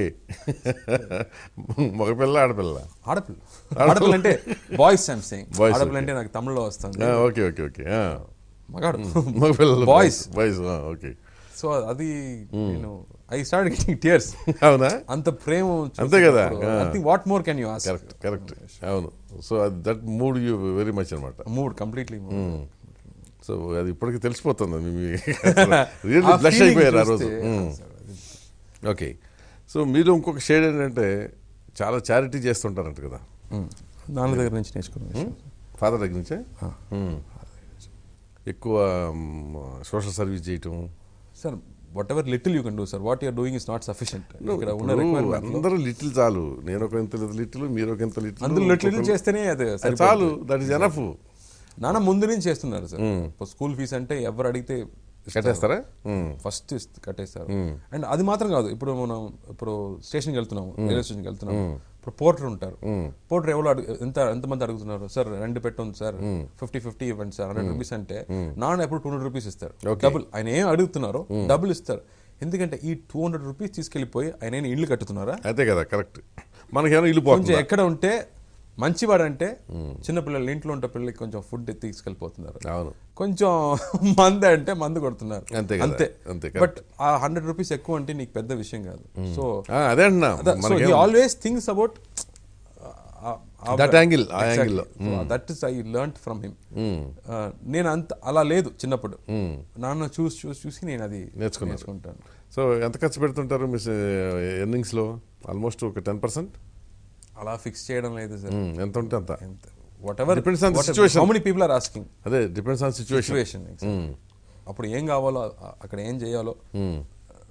మగపిల్ల ఆడపిల్ల ఆడపిల్ల ఆడపిల్ల అంటే బాయ్స్ ఐమ్ సేయింగ్ Boys, ఆడపిల్ల అంటే నాకు తమిళ్లో వస్తుంది ఆ, ఓకే ఓకే ఓకే ఆ. మగాడు మగపిల్లలు బాయ్స్ బాయ్స్ ఓకే సో అది నేను ఐ స్టార్ట్ గెటింగ్ టియర్స్ అవునా అంత ప్రేమ అంతే కదా, ఆ. What more can you ask correct correct అవును so that mood you very much అనమాట మూడ్ కంప్లీట్లీ సో అది ఇప్పటికి తెలిసిపోతుంది మీ రియల్లీ బ్లష్ అయిపోయారు ఆ రోజు ఓకే సో మీరు ఇంకొక షేడ్ ఏంటంటే చాలా చారిటీ చేస్తుంటారంట కదా నాన్న దగ్గర నుంచి నేర్చుకున్న విషయం ఫాదర్ దగ్గర నుంచే మ్మ్. ఎక్కువ సోషల్ సర్వీస్ చేయటం sir whatever little you can do sir what you're doing is not sufficient ఇక్కడ ఉన్న ఇప్పుడు రిక్వైర్మెంట్ అందరూ లిటిల్ చాలు నేను ఒక ఇంత లిటిల్ మీరు ఒక ఇంత అందులో లిటిల్ లిటిల్ చేస్తేనే అది సరిపోతుంది. చాలు దట్ ఈస్ ఎనఫ్ నాన్న ముందు నుంచి చేస్తున్నారు సార్ స్కూల్ ఫీస్ అంటే ఎవరు అడిగితే కట్టేస్తారా మ్మ్. ఫస్ట్ కట్టేస్తారు అండ్ అది మాత్రం కాదు ఇప్పుడు మనం ఇప్పుడు స్టేషన్కి వెళ్తున్నాము రైల్వే స్టేషన్కి వెళ్తున్నాము ఇప్పుడు పోర్టర్ ఉంటారు పోర్టర్ ఎవరు అడుగు ఎంత ఎంతమంది అడుగుతున్నారు సార్ రెండు పెట్టండి సార్ ఫిఫ్టీ ఫిఫ్టీ ఇవ్వండి సార్ హండ్రెడ్ రూపీస్ అంటే నాన్న ఎప్పుడు టూ హండ్రెడ్ రూపీస్ ఇస్తారు డబుల్ ఆయన ఏం అడుగుతున్నారో డబుల్ ఇస్తారు ఎందుకంటే ఈ టూ హండ్రెడ్ రూపీస్ తీసుకెళ్లిపోయి ఆయన ఏం ఇల్లు కట్టుతున్నారా అదే కదా కరెక్ట్ మనకేమో ఇల్లు కొంచెం పోతుంది ఎక్కడ ఉంటే మంచివాడంటే చిన్నపిల్లలు ఇంట్లో ఉంటే పిల్లలకి కొంచెం ఫుడ్ తీసుకెళ్ళిపోతున్నారు అవును కొంచెం మందు అంటే మందు కొడుతున్నారు అంతే కదా, అంతే అంతే, బట్ ఆ హండ్రెడ్ రూపీస్ ఎక్కువ అంటే నీకు పెద్ద విషయం కాదు సో ఆ, అదే అంటున్నా సో మనకేం he always things about That angle, ఆ angle లో. That is I learn from him నేను అంత అలా లేదు చిన్నప్పుడు నాన్న చూసి చూసి చూసి నేను అది నేర్చుకున్నారు. నేర్చుకుంటాను సో ఎంత ఖర్చు పెడుతుంటారు మీ ఎర్నింగ్స్లో ఆల్మోస్ట్ ఒక టెన్ పర్సెంట్ అలా ఫిక్స్ చేయడం లేదు సార్ ఎంత ఉంటే అంత whatever Depends on the situation. How many people are asking అదే డిపెండ్స్ ఆన్ సిచ్యువేషన్ సిచ్యువేషన్ అప్పుడు ఏం కావాలో అ- అక్కడ ఏం చేయాలో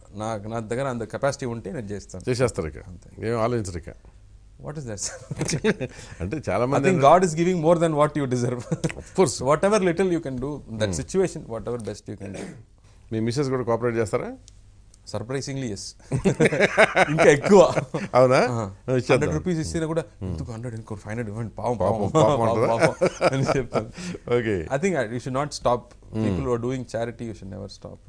నాకు నా దగ్గర అంత కెపాసిటీ ఉంటే నేను చేస్తాను చేసేస్తారు ఇక ఏం ఆలోచించరు ఇక వాట్ ఇస్ దట్ అంటే చాలా ఐ మంది think god is giving more then what you deserve course. Whatever little you can do that situation whatever best you can do మీ మిస్సెస్ కూడా కోఆపరేట్ చేస్తారా సర్ప్రైజింగ్లీ ఎస్ ఇంకా ఎక్కువ అవునా hundred ఇచ్చేద్దాం రూపీస్ ఇస్తే కూడా ఎందుకు హండ్రెడ్ ఇంకో ఫైవ్ హండ్రెడ్ ఇవ్వండి పావం పావం పాపం, పాపం పావం, అంటారా? పావం అని చెప్తాను okay I think you should not stop people are doing charity you should never stop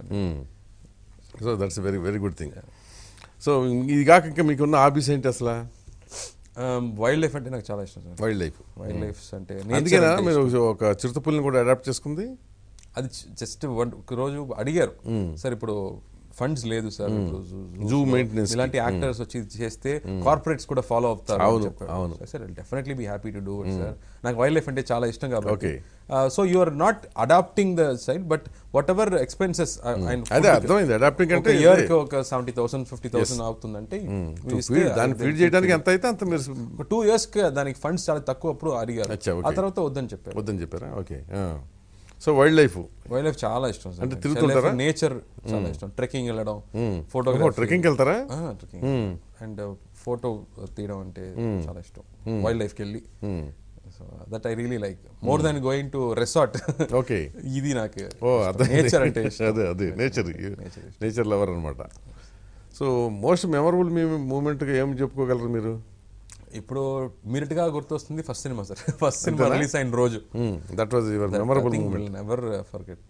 so that's very very good thing so ఇది కాక ఇంకా మీకున్న హాబీస్ ఏంటి అసలు వైల్డ్ లైఫ్ అంటే నాకు చాలా ఇష్టం sir wildlife wildlife అంటే nature అందుకేనా అంటే మీరు ఒక చిరుతపుల్ని కూడా అడాప్ట్ చేసుకుంది అది జస్ట్ ఒక రోజు అడిగారు సార్ ఇప్పుడు ఫండ్స్ లేదు సార్ ఇప్పుడు zoo- zoos Zoo లో maintenance కి. ఇలాంటి యాక్టర్స్ వచ్చి ఇది చేస్తే కార్పొరేట్స్ కూడా ఫాలో అవుతారు అవును, అవును. Sir definitely be happy to do it sir నాకు వైల్డ్ లైఫ్ అంటే చాలా ఇష్టం కాబట్టి Okay. So you are not adapting the side but whatever expenses అదే అర్థమైంది అడాప్టింగ్ ఒక అంటే ఇయర్ కి ఒక సెవెంటీ థౌసండ్ ఫిఫ్టీ థౌసండ్ అవుతుందంటే to feed- దాన్ని ఫీడ్ చేయడానికి ఎంత అయితే అంత మీరు టూ ఇయర్స్ కి దానికి ఫండ్స్ చాలా తక్కువ అప్పుడు అడిగారు అచ్చా, okay. ఆ తర్వాత వద్దని చెప్పారు వద్దని చెప్పారా okay so wildlife wildlife చాలా ఇష్టం అంటే తిరుగుతుంటారా? నేచర్ చాలా ఇష్టం ట్రెక్కింగ్ వెళ్ళడం ఓహో ఫోటోగ్రఫీ ట్రెక్కింగ్కి వెళ్తారా ట్రెక్కింగ్ అండ్ ఫోటో తీయడం అంటే చాలా ఇష్టం వైల్డ్ లైఫ్కి వెళ్ళి so that I really like more than going to resort okay ఇది నాకు ఓ అదే నేచర్ అంటే ఇష్టం అదే అదే నేచర్ నేచర్ లవర్ అనమాట సో మోస్ట్ మెమరబుల్ మీ మూమెంట్గా ఏం చెప్పుకోగలరు మీరు ఇప్పుడు మినిట్ గా గుర్తొస్తుంది first cinema sir first cinema release అయిన రోజు that was your memorable moment never forget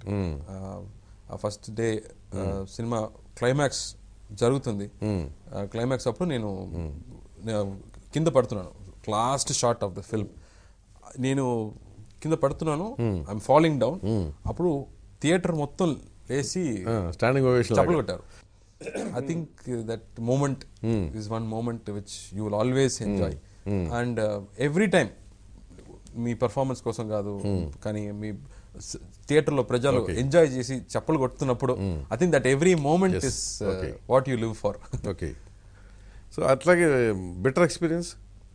ఆ ఫస్ట్ డే సినిమా క్లైమాక్స్ జరుగుతుంది క్లైమాక్స్ అప్పుడు నేను నేను కింద పడుతున్నాను last shot of the film నేను కింద పడుతున్నాను ఐఎమ్ ఫాలోయింగ్ డౌన్ అప్పుడు థియేటర్ మొత్తం లేచి స్టాండింగ్ ఓవేషన్ చప్పలు కొట్టారు I think that moment is one moment which you will always enjoy and every time మీ పర్ఫార్మెన్స్ కోసం కాదు కానీ మీ థియేటర్లో ప్రజలు ఎంజాయ్ చేసి చప్పలు కొడుతున్నప్పుడు I think that every moment is Okay. What you live for okay so అట్లాగే బెటర్ ఎక్స్పీరియన్స్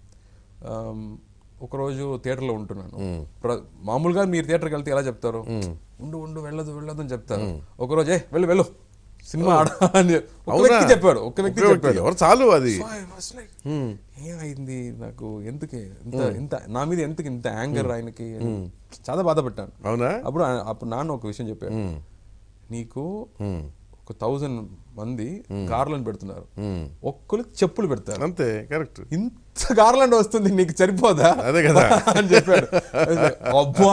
ఒకరోజు థియేటర్లో ఉంటున్నాను ప్ర- మామూలుగా మీరు థియేటర్కి వెళ్తే ఎలా చెప్తారు ఉండు ఉండు వెళ్ళదు వెళ్ళదు అని చెప్తారు ఒకరోజు ఏ వెళ్ళు వెళ్ళు సినిమా ఆడ అని చెప్పి- ఒక అవునా? వ్యక్తి చెప్పాడు ఒక వ్యక్తి ఒకే చెప్పాడు ఎవరు చాలు అది So I was like, ఏమైంది నాకు ఎందుకే ఇంత ఇంత నా మీద ఎందుకు ఇంత యాంగర్ ఆయనకి అని చాలా బాధపడ్డాను అవునా అప్పుడు ఆయన- అప్పుడు నాన్న ఒక విషయం చెప్పాడు నీకు ఒక థౌజండ్ మంది గార్లను పెడుతున్నారు ఒక్కరికి చెప్పులు పెడతారు అంతే కరెక్ట్ ఇంత గార్లాండ్ వస్తుంది నీకు సరిపోదా అదే కదా. అని చెప్పాడు అబ్బా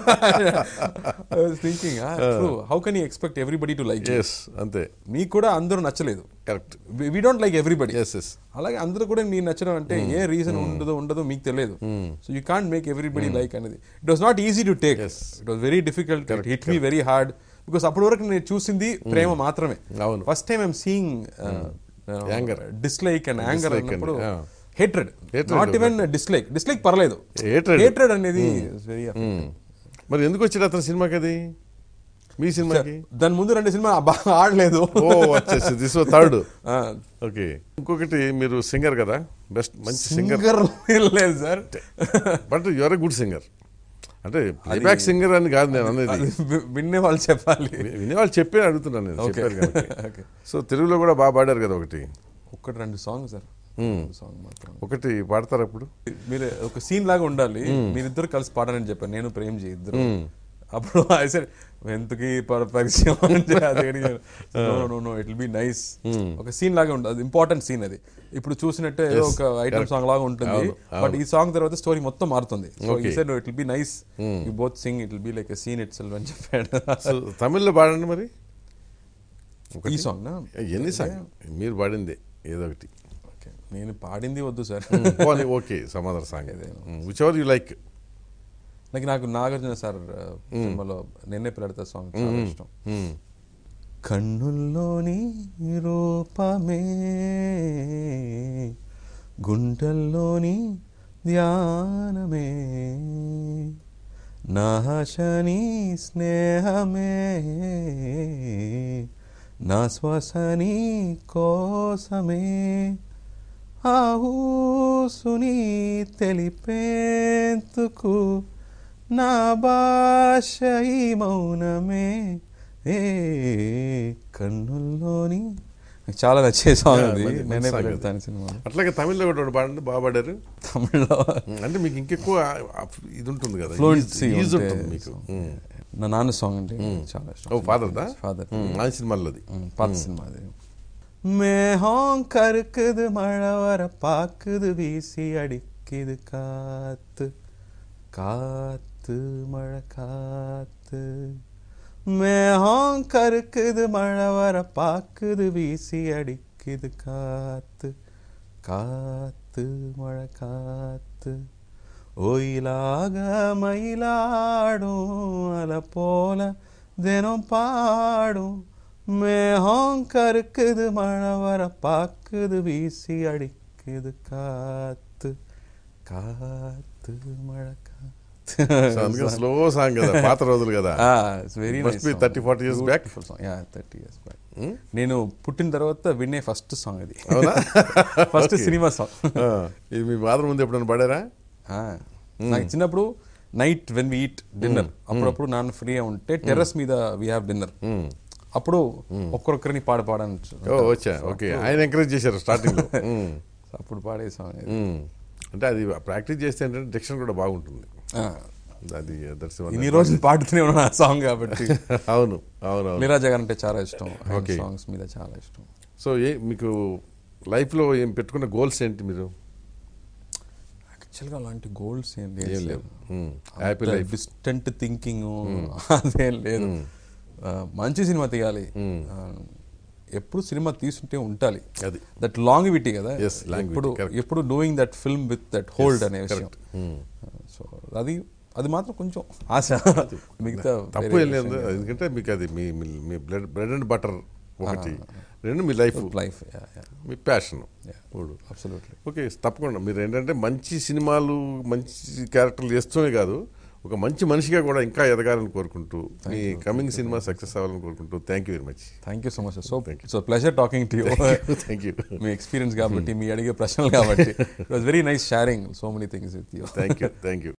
thinking how can you expect everybody to like yes అంతే మీకు కూడా అందరూ నచ్చలేదు correct we don't like everybody yes yes అలాగే అందరూ కూడా మీరు నచ్చడం అంటే ఏ రీజన్ ఉండదో ఉండదో మీకు తెలియదు so you can't make everybody like అనేది it was not easy to take Yes. It was very difficult it hit me very hard because అప్పటి వరకు నేను చూసింది ప్రేమ మాత్రమే అవును. First time I'm seeing Anger. Dislike and anger Dislike and- అన్నప్పుడు yeah. Hatred Hatred. Not even dislike dislike పర్లేదు Hatred. Hatred అనేది వెరీ మరి ఎందుకు వచ్చాడు అతను సినిమాకి అది మీ సినిమాకి దాని ముందు రెండు సినిమా బాగా ఆడలేదు ఓ వచ్చేసి దిస్ థర్డ్ ఆ, ఓకే ఇంకొకటి మీరు సింగర్ కదా బెస్ట్ మంచి సింగర్ సింగర్ లేదు sir but you're a good singer అంటే ప్లేబ్యాక్ సింగర్ అని కాదు నేను అనేది అది వి- విన్నే వాళ్ళు చెప్పాలి వినేవాళ్ళు చెప్పే అడుగుతున్నాను నేను ఓకే చెప్పారు కాబట్టి ఓకే సో తెలుగులో కూడా బాగా పాడారు కదా ఒకటి ఒక్కటి రెండు సాంగ్ సార్ సాంగ్ మాత్రం ఒకటి పాడతారు అప్పుడు మీరు ఒక సీన్ లాగా ఉండాలి మీరిద్దరు కలిసి పాడాలని చెప్పారు నేను ప్రేమ్ జీ ఇద్దరు అప్పుడు సరే ఎంతకి ప- పరిచయం అంటే అది no it will be nice ఒక సీన్ లాగా ఉంటుంది అది ఇంపార్టెంట్ సీన్ అది ఇప్పుడు చూసినట్టే ఏదో ఒక ఐటమ్ సాంగ్ లాగా ఉంటుంది అవును, బట్ ఈ సాంగ్ తర్వాత స్టోరీ మొత్తం మారుతుంది సో ఈ Okay. Side it will be nice you both sing it will be like scene itself అని చెప్పాడు సో తమిళ్లో పాడండి మరి ఈ సాంగ్ నా ఎన్ని సాంగ్ మీరు పాడింది ఏదో ఒకటి ఓకే నేను పాడింది వద్దు సార్ పోనీ ఓకే సమాధాన song whichever you like నాకు నాకు నాగార్జున సార్ సినిమాలో నిన్నే పిల్లడితే సాంగ్ చాలా ఇష్టం కన్నుల్లోని రూపమే గుంటల్లోని ధ్యానమే నాశని స్నేహమే నా శ్వాసని కోసమే ఆ ఊసుని తెలిపేందుకు నా భాష ఈ మౌనమే ఏ కన్నుల్లోని నాకు చాలా నచ్చే సాంగ్ అది మంచి- మంచి నేనే song అది. పెడతాను సినిమా అట్లాగే తమిళ్లో కూడా ఒకటి పాడండి బాగా పాడారు తమిళ్లో ఉమ్, అంటే మీకు ఇంకెక్కువ ఆ ఇది ఉంటుంది కదా ఫ్లూయెన్సీ ఈజ్ ఉంటుంది మీకు ఉమ్. నా నాన్న సాంగ్ అంటే చాలా ఇష్టం ఓ ఫాదర్దా ఫాదర్ ఆ సినిమాలోది పాత సినిమా అది மேகம் கருக்குது மழை வர பாக்குது வீசி அடிக்குது காத்து காத்து மழை காத்து மேகம் கருக்குது மழை வர பாக்குது வீசி அடிக்குது காத்து காத்து மழை காத்து ஒயிலாக மயிலாடும் அலை போல தினம் பாடும் மேகம் கருக்குது மழை வர பாக்குது வீசி அடிக்குது காத்து காத்து மழை సో అందుకని స్లో సాంగ్ కదా పాత రోజులు కదా it's very Must be 30, 40 years back? Yeah thirty years back నేను పుట్టిన తర్వాత వినే ఫస్ట్ సాంగ్ ఇది అవునా ఫస్ట్ సినిమా సాంగ్ ఆ, ఇది మీ ఫాదర్ ముందు ఎప్పుడైనా పాడారా నాకు చిన్నప్పుడు night when we eat dinner అప్పుడప్పుడు నాన్న ఫ్రీ ఉంటే టెర్రస్ మీద వీ హ్యావ్ డిన్నర్ అప్పుడు ఒక్కొక్కరిని పాడ పాడని ఓ వచ్చా ఓకే ఆయన ఎంకరేజ్ చేశారు స్టార్టింగ్ లో ఉమ్, అప్పుడు పాడే సాంగ్ ఉమ్. అంటే అది ప్రాక్టీస్ చేస్తే ఏంటంటే డిక్షన్ కూడా బాగుంటుంది అది దట్స్ ఇన్ని రోజులు పాడుతూనే ఉన్నాను ఆ సాంగ్ కాబట్టి అవును అవును అవును ఇళయరాజా గారు అంటే చాలా ఇష్టం Okay. సాంగ్స్ మీద చాలా ఇష్టం సో ఏ మీకు లైఫ్ లో ఏం పెట్టుకున్న గోల్స్ ఏంటి మీరు యాక్చువల్గా అలాంటి గోల్స్ ఏం ఏం లేవు లేవు హ్యాపీ లైఫ్ డిస్టెంట్ థింకింగ్ అదేం లేదు ఆ, మంచి సినిమా తీయాలి ఆ, ఎప్పుడు సినిమా తీసుంటే ఉండాలి అది దట్ లాంగివిటీ కదా Yes, longevity, ఎప్పుడు correct. ఎప్పుడు doing that film with that hold అనే విషయం correct. Hmm. సో అది అది మాత్రం కొంచెం ఆశ మిగతా తప్పు ఏం లేదు ఎందుకంటే మీకు అది మీ మీ- మీ బ్లడ్ బ్రెడ్ అండ్ బటర్ ఒకటి రెండు మీ లైఫ్ లైఫ్ మీ ప్యాషన్ మూడు అబ్సల్యూట్లీ ఓకే తప్పకుండా మీరు ఏంటంటే మంచి సినిమాలు మంచి క్యారెక్టర్లు చేస్తూనే కాదు ఒక మంచి మనిషిగా కూడా ఇంకా ఎదగాలని కోరుకుంటూ మీ కమింగ్ సినిమా సక్సెస్ అవ్వాలని కోరుకుంటూ thank you very much thank you so much so so pleasure talking to you thank you మీ ఎక్స్పీరియన్స్ కాబట్టి మీ అడిగే ప్రశ్నలు కాబట్టి it was very nice sharing so many things with you thank you thank you